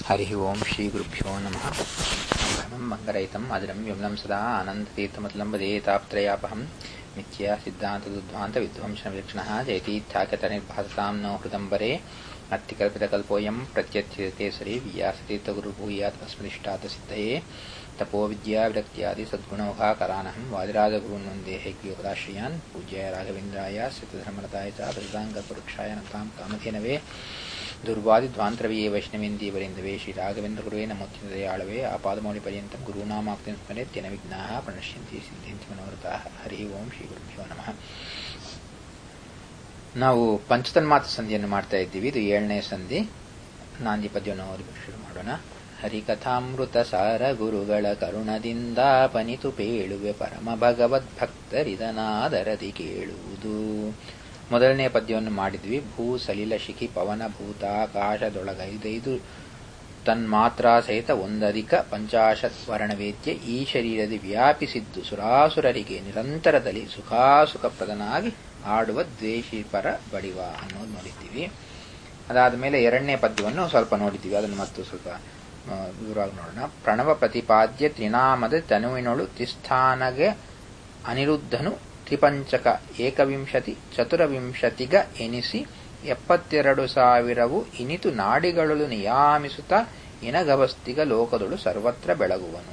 हरिः ओं श्रीगुरुभ्यो नमः भ्रमं मङ्गरहितम् अजरं विमलं सदा आनन्दतीर्थमतलं वदेताप्त्रयापहं मिथ्या सिद्धान्तदुद्ध्वान्तविध्वंसनविलक्षणः जयतीर्थाख्यतनिर्भासतां नो हृदम्बरे अत्तिकल्पितकल्पोऽयं प्रत्यत्यकेसरी व्यासतीर्थगुरुभूयात् अस्मदिष्टातसिद्धये तपोविद्याविरक्त्यादिसद्गुणौघाकरानहं वादिराजगुरून् वन्दे हैग्योपदाश्रयान् पूज्याय राघवेन्द्राय सिद्धधर्मरताय च बृहदाङ्गपरुक्षाय नतां कामधेनवे ದುರ್ವಾದಿಧ್ವಾಂತರವಿಯೇ ವೈಷ್ಣವೇಂದೀವರೆಂದವೇ ಶ್ರೀರಾಘವೇಂದ್ರ ನಮೋತ್ಯದಯಾಳವೇ ಆಪಾದಮೌಳಿಪರ್ಯಂతం ಗುರುನಾಮಾಕ್ತಿಂ ಸ್ಮರೆತ್ಯನ ವಿಘ್ನಾಃ ಪ್ರಣಶ್ಯಂತಿ ಸಿದ್ಧಂತಿ ಮನೋರಥಾಃ ಹರಿ ಓಂ ಶ್ರೀ ಗುರುಭ್ಯೋ ನಮಃ ನಾವು ಪಂಚತನ್ಮಾತ ಸಂಧಿಯನ್ನು ಮಾಡ್ತಾ ಇದ್ದೀವಿ ಇದು ಏಳನೇ ಸಂಧಿ ನಾಂದಿ ಪದ್ಯವನ್ನು ಓದಿ ಶುರು ಮಾಡೋಣ ಹರಿಕಥಾಮೃತ ಸಾರ ಗುರುಗಳ ಕರುಣದಿಂದ ಪನಿತು ಪೇಳುವೆ ಪರಮ ಭಗವದ್ಭಕ್ತರಿದನಾದರದಿ ಕೇಳುವುದು ಮೊದಲನೇ ಪದ್ಯವನ್ನು ಮಾಡಿದ್ವಿ ಭೂ ಸಲಿಲ ಶಿಖಿ ಪವನ ಭೂತಾಕಾಶದೊಳಗೈದೈದು ತನ್ಮಾತ್ರಾ ಸಹಿತ ಒಂದಧಿಕ ಪಂಚಾಶತ್ ವರ್ಣವೇದ್ಯ ಈ ಶರೀರದಲ್ಲಿ ವ್ಯಾಪಿಸಿದ್ದು ಸುರಾಸುರರಿಗೆ ನಿರಂತರದಲ್ಲಿ ಸುಖಾಸುಖಪ್ರದನಾಗಿ ಆಡುವ ದ್ವೇಷಿ ಪರ ಬಡಿವ ಅನ್ನೋದು ನೋಡಿದ್ದೀವಿ ಅದಾದ ಮೇಲೆ ಎರಡನೇ ಪದ್ಯವನ್ನು ಸ್ವಲ್ಪ ನೋಡಿದ್ದೀವಿ ಅದನ್ನು ಮತ್ತು ಸ್ವಲ್ಪ ವಿವರವಾಗಿ ನೋಡೋಣ ಪ್ರಣವ ಪ್ರತಿಪಾದ್ಯ ತ್ರಿನಾಮದ ತನುವಿನೊಳು ತಿಸ್ಥಾನಗೆ ಅನಿರುದ್ಧನು ತ್ರಿಪಂಚಕ ಏಕವಿಂಶತಿ ಚತುರವಿಂಶತಿಗ ಎನಿಸಿ ಎಪ್ಪತ್ತೆರಡು ಸಾವಿರವು ಇನಿತು ನಾಡಿಗಳು ನಿಯಾಮಿಸುತ್ತಾ ಇನಗವಸ್ತಿಗ ಲೋಕದಳು ಸರ್ವತ್ರ ಬೆಳಗುವನು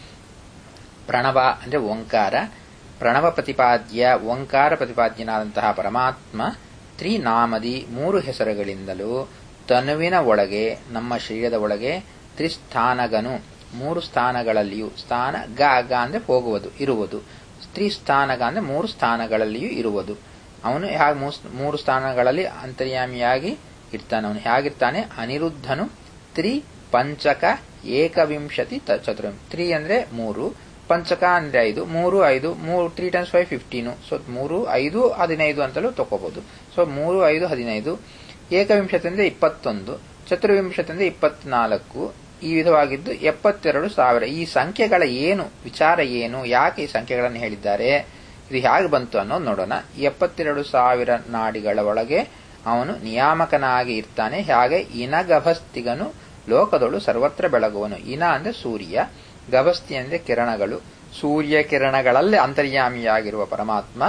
ಪ್ರಣವ ಅಂದರೆ ಓಂಕಾರ ಪ್ರಣವ ಪ್ರತಿಪಾದ್ಯ ಓಂಕಾರ ಪ್ರತಿಪಾದ್ಯನಾದಂತಹ ಪರಮಾತ್ಮ ತ್ರಿನಾಮದಿ ಮೂರು ಹೆಸರುಗಳಿಂದಲೂ ತನುವಿನ ಒಳಗೆ ನಮ್ಮ ಶರೀರದ ಒಳಗೆ ತ್ರಿಸ್ಥಾನಗನು ಮೂರು ಸ್ಥಾನಗಳಲ್ಲಿಯೂ ಸ್ಥಾನ ಗ ಗ ಅಂದರೆ ಹೋಗುವುದು ಇರುವುದು ಸ್ತ್ರೀ ಸ್ಥಾನಗ ಅಂದರೆ ಮೂರು ಸ್ಥಾನಗಳಲ್ಲಿಯೂ ಇರುವುದು ಅವನು ಹೇಗೆ ಮೂರು ಸ್ಥಾನಗಳಲ್ಲಿ ಅಂತರ್ಯಾಮಿಯಾಗಿ ಇರ್ತಾನೆ ಅವನು ಹೇಗಿರ್ತಾನೆ ಅನಿರುದ್ಧನು ತ್ರಿ ಪಂಚಕ ಏಕವಿಂಶತಿ ಚತುರ ತ್ರೀ ಅಂದ್ರೆ ಮೂರು ಪಂಚಕ ಅಂದ್ರೆ ಐದು ಮೂರು ಐದು ಮೂರು three times five fifteen so ಮೂರು ಐದು ಹದಿನೈದು ಅಂತಲೂ ತಗೋಬಹುದು ಸೊ ಮೂರು ಐದು ಹದಿನೈದು ಏಕವಿಂಶತಿ ಅಂದ್ರೆ ಇಪ್ಪತ್ತೊಂದು ಚತುರ್ವಿಂಶತಿ ಅಂದ್ರೆ ಇಪ್ಪತ್ನಾಲ್ಕು ಈ ವಿಧವಾಗಿದ್ದು ಎಪ್ಪತ್ತೆರಡು ಸಾವಿರ ಈ ಸಂಖ್ಯೆಗಳ ಏನು ವಿಚಾರ ಏನು ಯಾಕೆ ಈ ಸಂಖ್ಯೆಗಳನ್ನು ಹೇಳಿದ್ದಾರೆ ಇದು ಹೇಗೆ ಬಂತು ಅನ್ನೋದು ನೋಡೋಣ ಎಪ್ಪತ್ತೆರಡು ಸಾವಿರ ನಾಡಿಗಳ ಒಳಗೆ ಅವನು ನಿಯಾಮಕನಾಗಿ ಇರ್ತಾನೆ ಹಾಗೆ ಇನಗಭಸ್ತಿಗನು ಲೋಕದಳು ಸರ್ವತ್ರ ಬೆಳಗುವನು ಇನ ಅಂದ್ರೆ ಸೂರ್ಯ ಗಭಸ್ತಿ ಅಂದ್ರೆ ಕಿರಣಗಳು ಸೂರ್ಯ ಕಿರಣಗಳಲ್ಲೇ ಅಂತರ್ಯಾಮಿಯಾಗಿರುವ ಪರಮಾತ್ಮ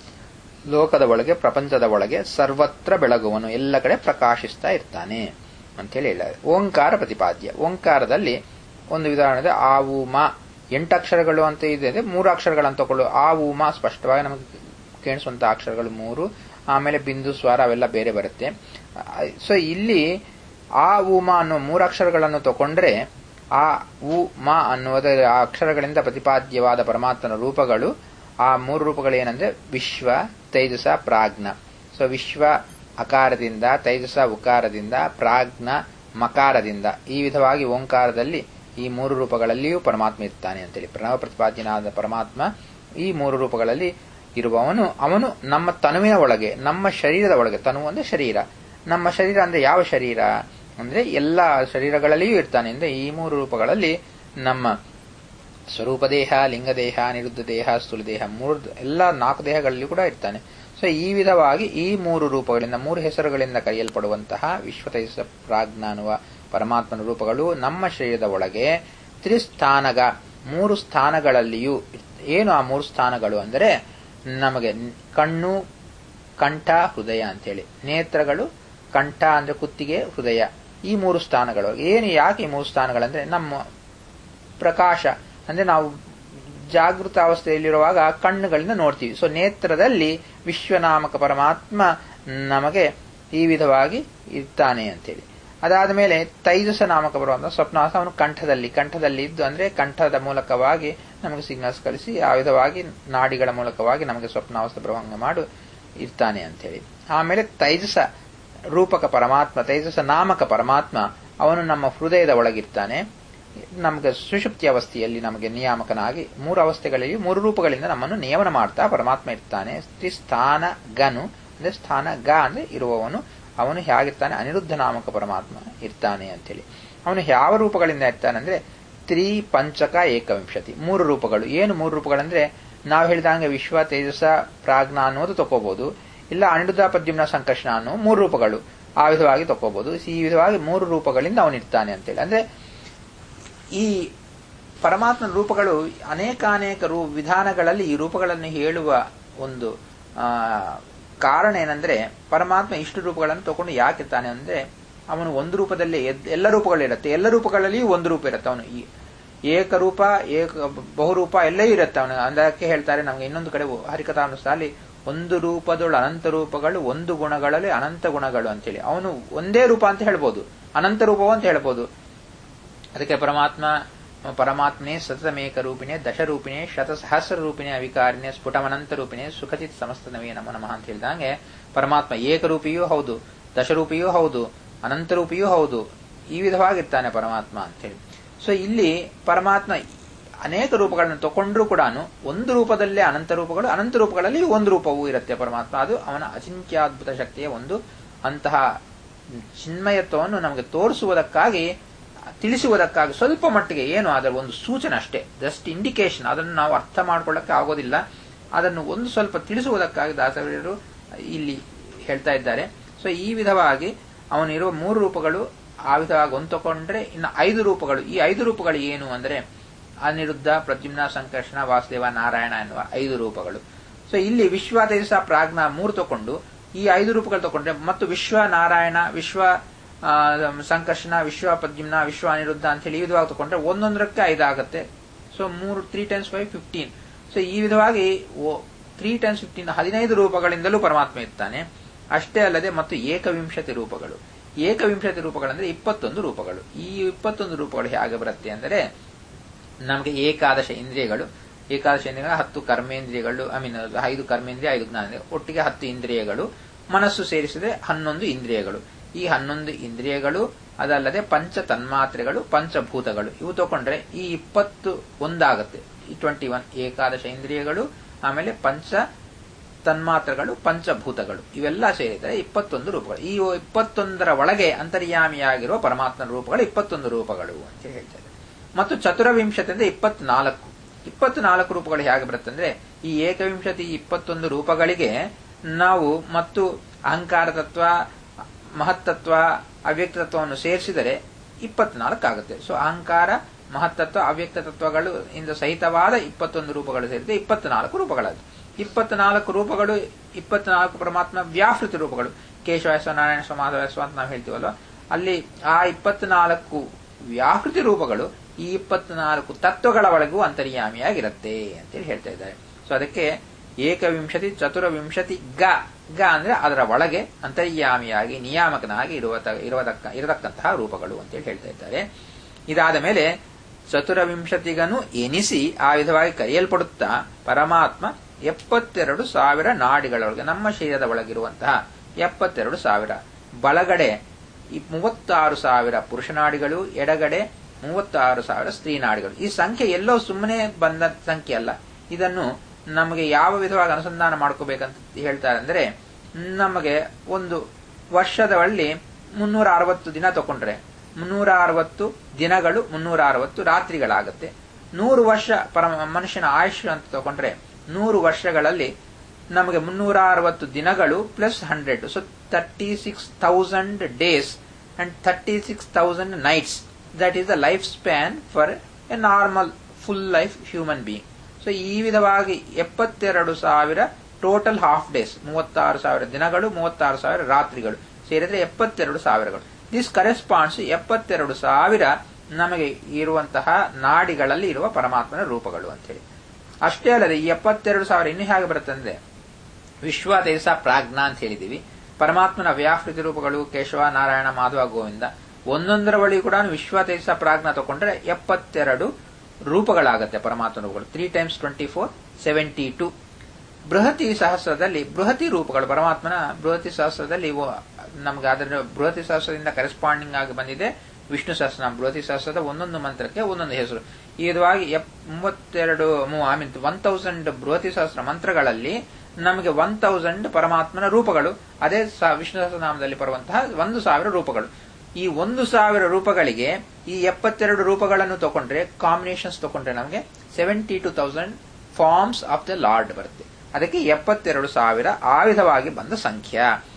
ಲೋಕದ ಒಳಗೆ ಪ್ರಪಂಚದ ಒಳಗೆ ಸರ್ವತ್ರ ಬೆಳಗುವನು ಎಲ್ಲ ಕಡೆ ಪ್ರಕಾಶಿಸ್ತಾ ಇರ್ತಾನೆ ಅಂತೇಳಿ ಹೇಳಿದ್ದಾರೆ ಓಂಕಾರ ಪ್ರತಿಪಾದ್ಯ ಓಂಕಾರದಲ್ಲಿ ಒಂದು ಉದಾಹರಣೆ ಆವು ಮ ಎಂಟು ಅಕ್ಷರಗಳು ಅಂತ ಇದೆ ಮೂರು ಅಕ್ಷರಗಳನ್ನು ತಗೊಳ್ಳು ಆವು ಮ ಸ್ಪಷ್ಟವಾಗಿ ನಮಗೆ ಕೇಳಿಸುವಂತ ಅಕ್ಷರಗಳು ಮೂರು ಆಮೇಲೆ ಬಿಂದು ಸ್ವರ ಅವೆಲ್ಲ ಬೇರೆ ಬರುತ್ತೆ ಸೊ ಇಲ್ಲಿ ಆ ಉ ಮ ಅನ್ನೋ ಮೂರು ಅಕ್ಷರಗಳನ್ನು ತಗೊಂಡ್ರೆ ಆ ಉ ಮ ಅನ್ನುವುದ ಆ ಅಕ್ಷರಗಳಿಂದ ಪ್ರತಿಪಾದ್ಯವಾದ ಪರಮಾತ್ಮನ ರೂಪಗಳು ಆ ಮೂರು ರೂಪಗಳು ಏನಂದ್ರೆ ವಿಶ್ವ ತೈಜಸ ಪ್ರಾಜ್ಞ ಸೊ ವಿಶ್ವ ಅಕಾರದಿಂದ ತೈಜಸ ಉಕಾರದಿಂದ ಪ್ರಾಜ್ಞ ಮಕಾರದಿಂದ ಈ ವಿಧವಾಗಿ ಓಂಕಾರದಲ್ಲಿ ಈ ಮೂರು ರೂಪಗಳಲ್ಲಿಯೂ ಪರಮಾತ್ಮ ಇರ್ತಾನೆ ಅಂತೇಳಿ ಪ್ರಣವ ಪ್ರತಿಪಾದ್ಯನಾದ ಪರಮಾತ್ಮ ಈ ಮೂರು ರೂಪಗಳಲ್ಲಿ ಇರುವವನು ಅವನು ನಮ್ಮ ತನುವಿನ ಒಳಗೆ ನಮ್ಮ ಶರೀರದ ಒಳಗೆ ತನು ಅಂದ್ರೆ ಶರೀರ ನಮ್ಮ ಶರೀರ ಅಂದ್ರೆ ಯಾವ ಶರೀರ ಅಂದ್ರೆ ಎಲ್ಲ ಶರೀರಗಳಲ್ಲಿಯೂ ಇರ್ತಾನೆ ಅಂದ್ರೆ ಈ ಮೂರು ರೂಪಗಳಲ್ಲಿ ನಮ್ಮ ಸ್ವರೂಪ ದೇಹ ಲಿಂಗದೇಹ ನಿರುದ್ಧ ದೇಹ ಸ್ಥೂಲ ದೇಹ ಮೂರು ಎಲ್ಲ ನಾಲ್ಕು ದೇಹಗಳಲ್ಲಿ ಕೂಡ ಇರ್ತಾನೆ ಸೊ ಈ ವಿಧವಾಗಿ ಈ ಮೂರು ರೂಪಗಳಿಂದ ಮೂರು ಹೆಸರುಗಳಿಂದ ಕರೆಯಲ್ಪಡುವಂತಹ ವಿಶ್ವತೈಸ ಪ್ರಾಜ್ಞ ಅನ್ನುವ ಪರಮಾತ್ಮನ ರೂಪಗಳು ನಮ್ಮ ಶರೀರದ ಒಳಗೆ ತ್ರಿಸ್ಥಾನಗ ಮೂರು ಸ್ಥಾನಗಳಲ್ಲಿಯೂ ಏನು ಆ ಮೂರು ಸ್ಥಾನಗಳು ಅಂದರೆ ನಮಗೆ ಕಣ್ಣು ಕಂಠ ಹೃದಯ ಅಂತೇಳಿ ನೇತ್ರಗಳು ಕಂಠ ಅಂದ್ರೆ ಕುತ್ತಿಗೆ ಹೃದಯ ಈ ಮೂರು ಸ್ಥಾನಗಳು ಏನು ಯಾಕೆ ಈ ಮೂರು ಸ್ಥಾನಗಳಂದ್ರೆ ನಮ್ಮ ಪ್ರಕಾಶ ಅಂದ್ರೆ ನಾವು ಜಾಗೃತ ಅವಸ್ಥೆಯಲ್ಲಿರುವಾಗ ಕಣ್ಣುಗಳಿಂದ ನೋಡ್ತೀವಿ ಸೊ ನೇತ್ರದಲ್ಲಿ ವಿಶ್ವನಾಮಕ ಪರಮಾತ್ಮ ನಮಗೆ ಈ ವಿಧವಾಗಿ ಇರ್ತಾನೆ ಅಂತೇಳಿ ಅದಾದ ಮೇಲೆ ತೈಜಸ ನಾಮಕ ಪರಮಾತ್ಮ ಸ್ವಪ್ನಾಸ ಅವನು ಕಂಠದಲ್ಲಿ ಕಂಠದಲ್ಲಿ ಇದ್ದು ಅಂದ್ರೆ ಕಂಠದ ಮೂಲಕವಾಗಿ ನಮಗೆ ಸಿಗ್ನಲ್ಸ್ ಕಳಿಸಿ ಆ ವಿಧವಾಗಿ ನಾಡಿಗಳ ಮೂಲಕವಾಗಿ ನಮಗೆ ಸ್ವಪ್ನಾವಸ್ಥೆ ಪ್ರಭಂಗ ಮಾಡು ಇರ್ತಾನೆ ಅಂತೇಳಿ ಆಮೇಲೆ ತೈಜಸ ರೂಪಕ ಪರಮಾತ್ಮ ತೈಜಸ ನಾಮಕ ಪರಮಾತ್ಮ ಅವನು ನಮ್ಮ ಹೃದಯದ ಒಳಗಿರ್ತಾನೆ ನಮಗೆ ಸುಷುಪ್ತಿ ಅವಸ್ಥೆಯಲ್ಲಿ ನಮಗೆ ನಿಯಾಮಕನಾಗಿ ಮೂರು ಅವಸ್ಥೆಗಳಲ್ಲಿ ಮೂರು ರೂಪಗಳಿಂದ ನಮ್ಮನ್ನು ನಿಯಮನ ಮಾಡ್ತಾ ಪರಮಾತ್ಮ ಇರ್ತಾನೆ ಸ್ಥಾನ ಗನು ಅಂದ್ರೆ ಸ್ಥಾನ ಗ ಅಂದ್ರೆ ಇರುವವನು ಅವನು ಹೇಗಿರ್ತಾನೆ ಅನಿರುದ್ಧ ನಾಮಕ ಪರಮಾತ್ಮ ಇರ್ತಾನೆ ಅಂತೇಳಿ ಅವನು ಯಾವ ರೂಪಗಳಿಂದ ಇರ್ತಾನೆ ಅಂದ್ರೆ ತ್ರಿ ಪಂಚಕ ಏಕವಿಂಶತಿ ಮೂರು ರೂಪಗಳು ಏನು ಮೂರು ರೂಪಗಳಂದ್ರೆ ನಾವು ಹೇಳಿದಂಗೆ ವಿಶ್ವ ತೇಜಸ ಪ್ರಾಜ್ಞ ಅನ್ನೋದು ತಕೋಬಹುದು ಇಲ್ಲ ಅನಿರುದ್ಧ ಪದ್ಯುಮ್ನ ಸಂಕರ್ಷಣ ಅನ್ನೋ ಮೂರು ರೂಪಗಳು ಆ ವಿಧವಾಗಿ ತಕೋಬಹುದು ಈ ವಿಧವಾಗಿ ಮೂರು ರೂಪಗಳಿಂದ ಅವನಿರ್ತಾನೆ ಅಂತೇಳಿ ಅಂದ್ರೆ ಈ ಪರಮಾತ್ಮನ ರೂಪಗಳು ಅನೇಕಾನೇಕ ರೂ ವಿಧಾನಗಳಲ್ಲಿ ಈ ರೂಪಗಳನ್ನು ಹೇಳುವ ಒಂದು ಆ, ಕಾರಣ ಏನಂದ್ರೆ ಪರಮಾತ್ಮ ಇಷ್ಟು ರೂಪಗಳನ್ನು ತಗೊಂಡು ಯಾಕಿರ್ತಾನೆ ಅಂದ್ರೆ ಅವನು ಒಂದು ರೂಪದಲ್ಲಿ ಎದ್- ಎಲ್ಲ ರೂಪಗಳಿರುತ್ತೆ ಎಲ್ಲ ರೂಪಗಳಲ್ಲಿಯೂ ಒಂದು ರೂಪ ಇರುತ್ತೆ ಅವನು ಈ ಏಕರೂಪ ಏಕ ಬಹುರೂಪ ಎಲ್ಲೇ ಇರುತ್ತೆ ಅವನು ಅದಕ್ಕೆ ಹೇಳ್ತಾರೆ ನಮ್ಗೆ ಇನ್ನೊಂದು ಕಡೆ ಹರಿಕಥಾನುಸಾರಲ್ಲಿ ಒಂದು ರೂಪದೊಳು ಅನಂತ ರೂಪಗಳು ಒಂದು ಗುಣಗಳಲ್ಲಿ ಅನಂತ ಗುಣಗಳು ಅಂತೇಳಿ ಅವನು ಒಂದೇ ರೂಪ ಅಂತ ಹೇಳ್ಬೋದು ಅನಂತ ರೂಪವು ಅಂತ ಹೇಳ್ಬೋದು ಅದಕ್ಕೆ ಪರಮಾತ್ಮ ಪರಮಾತ್ಮನೆ ಸತತಮೇಕ ರೂಪಿಣೆ ದಶರೂಪಿಣೆ ಶತ ಸಹಸ್ರ ರೂಪಿಣೆ ಅವಿಕಾರಿಣೆ ಸ್ಫುಟಮನಂತ ರೂಪಿಣೆ ಸುಖಚಿತ್ ಸಮಸ್ತನವೇ ನಮ ನಮಃ ಅಂತ ಹೇಳಿದಂಗೆ ಪರಮಾತ್ಮ ಏಕರೂಪಿಯೂ ಹೌದು ದಶರೂಪಿಯೂ ಹೌದು ಅನಂತರೂಪಿಯೂ ಹೌದು ಈ ವಿಧವಾಗಿರ್ತಾನೆ ಪರಮಾತ್ಮ ಅಂತೇಳಿ ಸೊ ಇಲ್ಲಿ ಪರಮಾತ್ಮ ಅನೇಕ ರೂಪಗಳನ್ನು ತಗೊಂಡ್ರೂ ಕೂಡ ಒಂದು ರೂಪದಲ್ಲೇ ಅನಂತ ರೂಪಗಳು ಅನಂತ ರೂಪಗಳಲ್ಲಿ ಒಂದು ರೂಪವೂ ಇರುತ್ತೆ ಪರಮಾತ್ಮ ಅದು ಅವನ ಅಚಿಂತ್ಯಾದ್ಭುತ ಶಕ್ತಿಯ ಒಂದು ಅಂತಹ ಚಿನ್ಮಯತ್ವವನ್ನು ನಮಗೆ ತೋರಿಸುವುದಕ್ಕಾಗಿ ತಿಳಿಸುವುದಕ್ಕಾಗಿ ಸ್ವಲ್ಪ ಮಟ್ಟಿಗೆ ಏನು ಅದರ ಒಂದು ಸೂಚನೆ ಅಷ್ಟೇ ಜಸ್ಟ್ ಇಂಡಿಕೇಶನ್ ಅದನ್ನು ನಾವು ಅರ್ಥ ಮಾಡ್ಕೊಳ್ಳಕ್ಕೆ ಆಗೋದಿಲ್ಲ ಅದನ್ನು ಒಂದು ಸ್ವಲ್ಪ ತಿಳಿಸುವುದಕ್ಕಾಗಿ ದಾಸವೀರರು ಇಲ್ಲಿ ಹೇಳ್ತಾ ಇದ್ದಾರೆ ಸೊ ಈ ವಿಧವಾಗಿ ಅವನಿರುವ ಮೂರು ರೂಪಗಳು ಆ ವಿಧವಾಗಿ ಒಂದು ತಗೊಂಡ್ರೆ ಇನ್ನು ಐದು ರೂಪಗಳು ಈ ಐದು ರೂಪಗಳು ಏನು ಅಂದ್ರೆ ಅನಿರುದ್ಧ ಪ್ರದ್ಯುಮ್ನ ಸಂಕರ್ಷಣ ವಾಸುದೇವ ನಾರಾಯಣ ಎನ್ನುವ ಐದು ರೂಪಗಳು ಸೊ ಇಲ್ಲಿ ವಿಶ್ವ ತೇಜಸ ಪ್ರಾಜ್ಞ ಮೂರು ತಗೊಂಡು ಈ ಐದು ರೂಪಗಳು ತಗೊಂಡ್ರೆ ಮತ್ತು ವಿಶ್ವ ನಾರಾಯಣ ವಿಶ್ವ ಆ, ಸಂಕರ್ಷಣ ವಿಶ್ವ ಪ್ರದ್ಯುಮ್ನ ವಿಶ್ವ ಅನಿರುದ್ಧ ಅಂತ ಹೇಳಿ ಈ ವಿಧವಾಗಿ ತಗೊಂಡ್ರೆ ಒಂದೊಂದರಕ್ಕೆ ಐದಾಗತ್ತೆ ಸೊ ಮೂರು three times five fifteen so ಈ ವಿಧವಾಗಿ ತ್ರೀ ಟೈಮ್ಸ್ ಫಿಫ್ಟೀನ್ ಹದಿನೈದು ರೂಪಗಳಿಂದಲೂ ಪರಮಾತ್ಮ ಇರ್ತಾನೆ ಅಷ್ಟೇ ಅಲ್ಲದೆ ಮತ್ತು ಏಕವಿಂಶತಿ ರೂಪಗಳು ಏಕವಿಂಶತಿ ರೂಪಗಳಂದ್ರೆ ಇಪ್ಪತ್ತೊಂದು ರೂಪಗಳು ಈ ಇಪ್ಪತ್ತೊಂದು ರೂಪಗಳು ಹೇಗೆ ಬರುತ್ತೆ ಅಂದರೆ ನಮಗೆ ಏಕಾದಶ ಇಂದ್ರಿಯಗಳು ಏಕಾದಶ ಇಂದ್ರಿಯಗಳು ಹತ್ತು ಕರ್ಮೇಂದ್ರಿಯಗಳು ಐ ಮೀನ್ ಐದು ಕರ್ಮೇಂದ್ರಿಯ ಐದು ಜ್ಞಾನೇಂದ್ರಿಯ ಒಟ್ಟಿಗೆ ಹತ್ತು ಇಂದ್ರಿಯಗಳು ಮನಸ್ಸು ಸೇರಿಸಿದ್ರೆ ಹನ್ನೊಂದು ಇಂದ್ರಿಯಗಳು ಈ ಹನ್ನೊಂದು ಇಂದ್ರಿಯಗಳು ಅದಲ್ಲದೆ ಪಂಚ ತನ್ಮಾತ್ರೆಗಳು ಪಂಚಭೂತಗಳು ಇವು ತಗೊಂಡ್ರೆ ಈ ಇಪ್ಪತ್ತು ಒಂದಾಗತ್ತೆ ಈ ಟ್ವೆಂಟಿ ಒನ್ ಏಕಾದಶ ಇಂದ್ರಿಯಗಳು ಆಮೇಲೆ ಪಂಚ ತನ್ಮಾತ್ರಗಳು ಪಂಚಭೂತಗಳು ಇವೆಲ್ಲ ಸೇರಿದರೆ ಇಪ್ಪತ್ತೊಂದು ರೂಪಗಳು ಈ ಇಪ್ಪತ್ತೊಂದರ ಒಳಗೆ ಅಂತರ್ಯಾಮಿಯಾಗಿರುವ ಪರಮಾತ್ಮನ ರೂಪಗಳು ಇಪ್ಪತ್ತೊಂದು ರೂಪಗಳು ಅಂತ ಹೇಳ್ತಾರೆ ಮತ್ತು ಚತುರವಿಂಶತಿ ಅಂದ್ರೆ ಇಪ್ಪತ್ನಾಲ್ಕು ಇಪ್ಪತ್ನಾಲ್ಕು ರೂಪಗಳು ಹೇಗೆ ಬರುತ್ತಂದ್ರೆ ಈ ಏಕವಿಂಶತಿ ಇಪ್ಪತ್ತೊಂದು ರೂಪಗಳಿಗೆ ನಾವು ಮತ್ತು ಅಹಂಕಾರ ತತ್ವ ಮಹತ್ತತ್ವ ಅವ್ಯಕ್ತ ತತ್ವವನ್ನು ಸೇರಿಸಿದರೆ ಇಪ್ಪತ್ನಾಲ್ಕು ಆಗುತ್ತೆ ಸೊ ಅಹಂಕಾರ ಮಹತ್ತತ್ವ ಅವ್ಯಕ್ತ ತತ್ವಗಳು ಇಂದ ಸಹಿತವಾದ ಇಪ್ಪತ್ತೊಂದು ರೂಪಗಳು ಸೇರಿದೆ ಇಪ್ಪತ್ನಾಲ್ಕು ರೂಪಗಳಾದ ಇಪ್ಪತ್ನಾಲ್ಕು ರೂಪಗಳು ಇಪ್ಪತ್ನಾಲ್ಕು ಪರಮಾತ್ಮ ವ್ಯಾಪೃತಿ ರೂಪಗಳು ಕೇಶವಸ್ವ ನಾರಾಯಣ ಸ್ವ ಮಾಧವಸ್ವ ಅಂತ ನಾವು ಹೇಳ್ತೀವಲ್ವ ಅಲ್ಲಿ ಆ ಇಪ್ಪತ್ನಾಲ್ಕು ವ್ಯಾಪೃತಿ ರೂಪಗಳು ಈ ಇಪ್ಪತ್ನಾಲ್ಕು ತತ್ವಗಳ ಒಳಗೂ ಅಂತರ್ಯಾಮಿಯಾಗಿರುತ್ತೆ ಅಂತೇಳಿ ಹೇಳ್ತಾ ಇದ್ದಾರೆ ಸೊ ಅದಕ್ಕೆ ಏಕವಿಂಶತಿ ಚತುರವಿಂಶತಿ ಗ ಗ ಅಂದ್ರೆ ಅದರ ಒಳಗೆ ಅಂತರ್ಯಾಮಿಯಾಗಿ ನಿಯಾಮಕನಾಗಿ ಇರುವ ಇರುವುದಕ್ಕ ಇರತಕ್ಕಂತಹ ರೂಪಗಳು ಅಂತೇಳಿ ಹೇಳ್ತಾ ಇದ್ದಾರೆ ಇದಾದ ಮೇಲೆ ಚತುರವಿಂಶತಿಗನು ಎನಿಸಿ ಆ ವಿಧವಾಗಿ ಕರೆಯಲ್ಪಡುತ್ತಾ ಪರಮಾತ್ಮ ಎಪ್ಪತ್ತೆರಡು ಸಾವಿರ ನಾಡಿಗಳೊಳಗೆ ನಮ್ಮ ಶರೀರದ ಒಳಗಿರುವಂತಹ ಎಪ್ಪತ್ತೆರಡು ಸಾವಿರ ಬಲಗಡೆ ಈ ಮೂವತ್ತಾರು ಸಾವಿರ ಪುರುಷ ನಾಡಿಗಳು ಎಡಗಡೆ ಮೂವತ್ತಾರು ಸಾವಿರ ಸ್ತ್ರೀ ನಾಡಿಗಳು ಈ ಸಂಖ್ಯೆ ಎಲ್ಲೋ ಸುಮ್ಮನೆ ಬಂದ ಸಂಖ್ಯೆ ಅಲ್ಲ ಇದನ್ನು ನಮಗೆ ಯಾವ ವಿಧವಾಗಿ ಅನುಸಂಧಾನ ಮಾಡ್ಕೋಬೇಕಂತ ಹೇಳ್ತಾರೆ ಅಂದ್ರೆ ನಮಗೆ ಒಂದು ವರ್ಷದವಳ್ಳಿ ಮುನ್ನೂರ ಅರವತ್ತು ದಿನ ತಗೊಂಡ್ರೆ ಮುನ್ನೂರ ಅರವತ್ತು ದಿನಗಳು ಮುನ್ನೂರ ಅರವತ್ತು ರಾತ್ರಿಗಳಾಗುತ್ತೆ ನೂರು ವರ್ಷ ಪರ ಮನುಷ್ಯನ ಆಯುಷ್ ಅಂತ ತಗೊಂಡ್ರೆ ನೂರು ವರ್ಷಗಳಲ್ಲಿ ನಮಗೆ ಮುನ್ನೂರ ಅರವತ್ತು ದಿನಗಳು plus hundred so thirty six thousand days and thirty six thousand nights that is the life span for a normal full life human being so ಈ ವಿಧವಾಗಿ ಎಪ್ಪತ್ತೆರಡು ಸಾವಿರ ಟೋಟಲ್ ಹಾಫ್ ಡೇಸ್ ಮೂವತ್ತಾರು ಸಾವಿರ ದಿನಗಳು ಮೂವತ್ತಾರು ಸಾವಿರ ರಾತ್ರಿಗಳು ಸೇರಿದ್ರೆ ಎಪ್ಪತ್ತೆರಡು ಸಾವಿರಗಳು ದಿಸ್ ಕರೆಸ್ಪಾಂಡ್ಸ್ ಎಪ್ಪತ್ತೆರಡು ಸಾವಿರ ನಮಗೆ ಇರುವಂತಹ ನಾಡಿಗಳಲ್ಲಿ ಇರುವ ಪರಮಾತ್ಮನ ರೂಪಗಳು ಅಂತೇಳಿ ಅಷ್ಟೇ ಅಲ್ಲದೆ ಈ ಎಪ್ಪತ್ತೆರಡು ಸಾವಿರ ಇನ್ನು ಹೇಗೆ ಬರುತ್ತೆ ಅಂದ್ರೆ ವಿಶ್ವ ದೇಶ ಪ್ರಾಜ್ಞಾ ಅಂತ ಹೇಳಿದೀವಿ ಪರಮಾತ್ಮನ ವ್ಯಾಪೃತಿ ರೂಪಗಳು ಕೇಶವ ನಾರಾಯಣ ಮಾಧವ ಗೋವಿಂದ ಒಂದೊಂದರ ಬಳಿ ಕೂಡ ವಿಶ್ವ ತೇಜಸ ಪ್ರಾಜ್ಞಾ ತಗೊಂಡ್ರೆ ಎಪ್ಪತ್ತೆರಡು ರೂಪಗಳಾಗತ್ತೆ ಪರಮಾತ್ಮ ರೂಪಗಳು three times twenty four seventy two ಬೃಹತಿ ಸಹಸ್ರದಲ್ಲಿ ಬೃಹತಿ ರೂಪಗಳು ಪರಮಾತ್ಮನ ಬೃಹತಿ ಸಹಸ್ರದಲ್ಲಿ ನಮ್ಗೆ ಅದರ ಬೃಹತಿ ಸಹಸ್ರದಿಂದ ಕರೆಸ್ಪಾಂಡಿಂಗ್ ಆಗಿ ಬಂದಿದೆ ವಿಷ್ಣು ಸಹಸ್ರ ಬೃಹತಿ ಸಹಸ್ರದ ಒಂದೊಂದು ಮಂತ್ರಕ್ಕೆ ಒಂದೊಂದು ಹೆಸರು ಈ ವಿಧವಾಗಿ ಮೂವತ್ತೆರಡು ಐ ಮೀನ್ ಒನ್ ತೌಸಂಡ್ ಬೃಹತಿ ಸಹಸ್ರ ಮಂತ್ರಗಳಲ್ಲಿ ನಮಗೆ ಒನ್ ತೌಸಂಡ್ ಪರಮಾತ್ಮನ ರೂಪಗಳು ಅದೇ ವಿಷ್ಣು ಸಹಸ್ರನಾಮದಲ್ಲಿ ಬರುವಂತಹ ಒಂದು ಸಾವಿರ ರೂಪಗಳು ಈ ಒಂದು ಸಾವಿರ ರೂಪಗಳಿಗೆ ಈ ಎಪ್ಪತ್ತೆರಡು ರೂಪಗಳನ್ನು ತಗೊಂಡ್ರೆ ಕಾಂಬಿನೇಷನ್ಸ್ ತಗೊಂಡ್ರೆ ನಮಗೆ seventy two thousand forms of the lord ಬರುತ್ತೆ ಅದಕ್ಕೆ ಎಪ್ಪತ್ತೆರಡು ಸಾವಿರ ಆ ವಿಧವಾಗಿ ಬಂದ ಸಂಖ್ಯಾ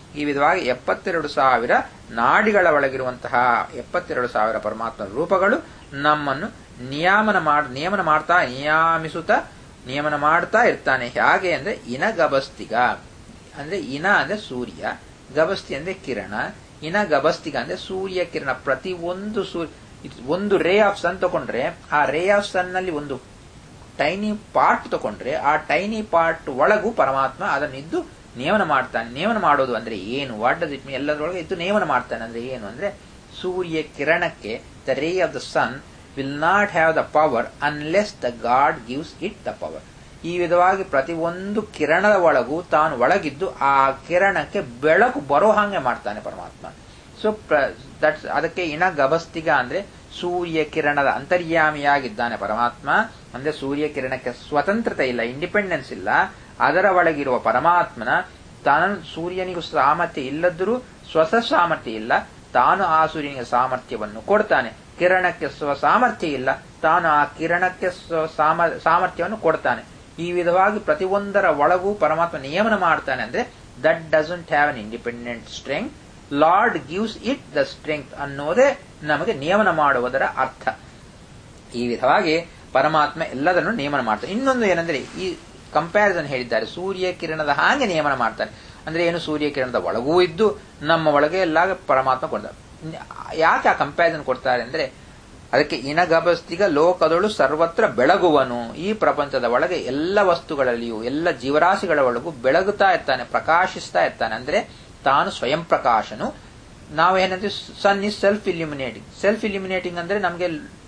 ಈ ವಿಧವಾಗಿ ಎಪ್ಪತ್ತೆರಡು ಸಾವಿರ ನಾಡಿಗಳ ಒಳಗಿರುವಂತಹ ಎಪ್ಪತ್ತೆರಡು ಸಾವಿರ ಪರಮಾತ್ಮ ರೂಪಗಳು ನಮ್ಮನ್ನು ನಿಯಾಮನ ಮಾಡ್ ನಿಯಮನ ಮಾಡ್ತಾ ನಿಯಾಮಿಸುತ್ತಾ ನಿಯಮನ ಮಾಡ್ತಾ ಇರ್ತಾನೆ ಹೇಗೆ ಅಂದ್ರೆ ಇನ ಗಬಸ್ತಿಗ ಅಂದ್ರೆ ಇನ ಅಂದ್ರೆ ಸೂರ್ಯ ಗಬಸ್ತಿ ಅಂದ್ರೆ ಕಿರಣ ಇನ ಗಬಸ್ತಿಗ ಅಂದ್ರೆ ಸೂರ್ಯ ಕಿರಣ ಪ್ರತಿ ಒಂದು ಸೂರ್ಯ ಒಂದು ರೇ ಆಫ್ ಸನ್ ತಗೊಂಡ್ರೆ ಆ ರೇ ಆಫ್ ಸನ್ ನಲ್ಲಿ ಒಂದು ಟೈನಿ ಪಾರ್ಟ್ ತಗೊಂಡ್ರೆ ಆ ಟೈನಿ ಪಾರ್ಟ್ ಒಳಗೂ ಪರಮಾತ್ಮ ಅದನ್ನಿದ್ದು ನೇಮನ ಮಾಡ್ತಾನೆ ನೇಮನ ಮಾಡೋದು ಅಂದ್ರೆ ಏನು ವಾಟ್ ಡಸ್ ಇಟ್ ಮೀನ್ ಎಲ್ಲದರೊಳಗೆ ಇದ್ದು ನೇಮನ ಮಾಡ್ತಾನೆ ಅಂದ್ರೆ ಏನು ಅಂದ್ರೆ ಸೂರ್ಯ ಕಿರಣಕ್ಕೆ the ray of the sun will not have the power unless the god gives it the power ಈ ವಿಧವಾಗಿ ಪ್ರತಿ ಒಂದು ಕಿರಣದ ಒಳಗೂ ತಾನು ಒಳಗಿದ್ದು ಆ ಕಿರಣಕ್ಕೆ ಬೆಳಕು ಬರೋ ಹಾಗೆ ಮಾಡ್ತಾನೆ ಪರಮಾತ್ಮ ಸೊ ದಟ್ಸ್ ಅದಕ್ಕೆ ಇನ ಗಬಸ್ತಿಗ ಅಂದ್ರೆ ಸೂರ್ಯ ಕಿರಣದ ಅಂತರ್ಯಾಮಿಯಾಗಿದ್ದಾನೆ ಪರಮಾತ್ಮ ಅಂದ್ರೆ ಸೂರ್ಯ ಕಿರಣಕ್ಕೆ ಸ್ವತಂತ್ರತೆ ಇಲ್ಲ ಇಂಡಿಪೆಂಡೆನ್ಸ್ ಇಲ್ಲ ಅದರ ಒಳಗಿರುವ ಪರಮಾತ್ಮನ ತಾನು ಸೂರ್ಯನಿಗೂ ಸಾಮರ್ಥ್ಯ ಇಲ್ಲದರೂ ಸ್ವಸ ಸಾಮರ್ಥ್ಯ ಇಲ್ಲ ತಾನು ಆ ಸೂರ್ಯನಿಗೆ ಸಾಮರ್ಥ್ಯವನ್ನು ಕೊಡ್ತಾನೆ ಕಿರಣಕ್ಕೆ ಸ್ವ ಸಾಮರ್ಥ್ಯ ಇಲ್ಲ ತಾನು ಆ ಕಿರಣಕ್ಕೆ ಸ್ವ ಸಾಮರ್ಥ್ಯವನ್ನು ಕೊಡ್ತಾನೆ ಈ ವಿಧವಾಗಿ ಪ್ರತಿಯೊಂದರ ಒಳಗೂ ಪರಮಾತ್ಮ ನಿಯಮನ ಮಾಡ್ತಾನೆ ಅಂದ್ರೆ that doesn't have an independent strength lord gives it the strength ಅನ್ನೋದೇ ನಮಗೆ ನಿಯಮನ ಮಾಡುವುದರ ಅರ್ಥ ಈ ವಿಧವಾಗಿ ಪರಮಾತ್ಮ ಎಲ್ಲದನ್ನು ನಿಯಮನ ಮಾಡ್ತಾನೆ ಇನ್ನೊಂದು ಏನಂದ್ರೆ ಈ ಕಂಪ್ಯಾರಿಸನ್ ಹೇಳಿದ್ದಾರೆ ಸೂರ್ಯ ಕಿರಣದ ಹಾಗೆ ನಿಯಮನ ಮಾಡ್ತಾನೆ ಅಂದ್ರೆ ಏನು ಸೂರ್ಯ ಕಿರಣದ ಒಳಗೂ ಇದ್ದು ನಮ್ಮ ಒಳಗೆ ಎಲ್ಲ ಪರಮಾತ್ಮ ಕೊಡ್ತಾರೆ ಯಾಕೆ ಆ ಕಂಪ್ಯಾರಿಸನ್ ಕೊಡ್ತಾರೆ ಅಂದ್ರೆ ಅದಕ್ಕೆ ಇನಗಬಸ್ತಿಗ ಲೋಕದಳು ಸರ್ವತ್ರ ಬೆಳಗುವನು ಈ ಪ್ರಪಂಚದ ಒಳಗೆ ಎಲ್ಲ ವಸ್ತುಗಳಲ್ಲಿಯೂ ಎಲ್ಲ ಜೀವರಾಶಿಗಳ ಒಳಗೂ ಬೆಳಗುತ್ತಾ ಇರ್ತಾನೆ ಪ್ರಕಾಶಿಸ್ತಾ ಇರ್ತಾನೆ ಅಂದ್ರೆ ತಾನು ಸ್ವಯಂ ಪ್ರಕಾಶನು ನಾವೇನಂದ್ರೆ sun is self illuminating self illuminating ಅಂದ್ರೆ ನಮಗೆ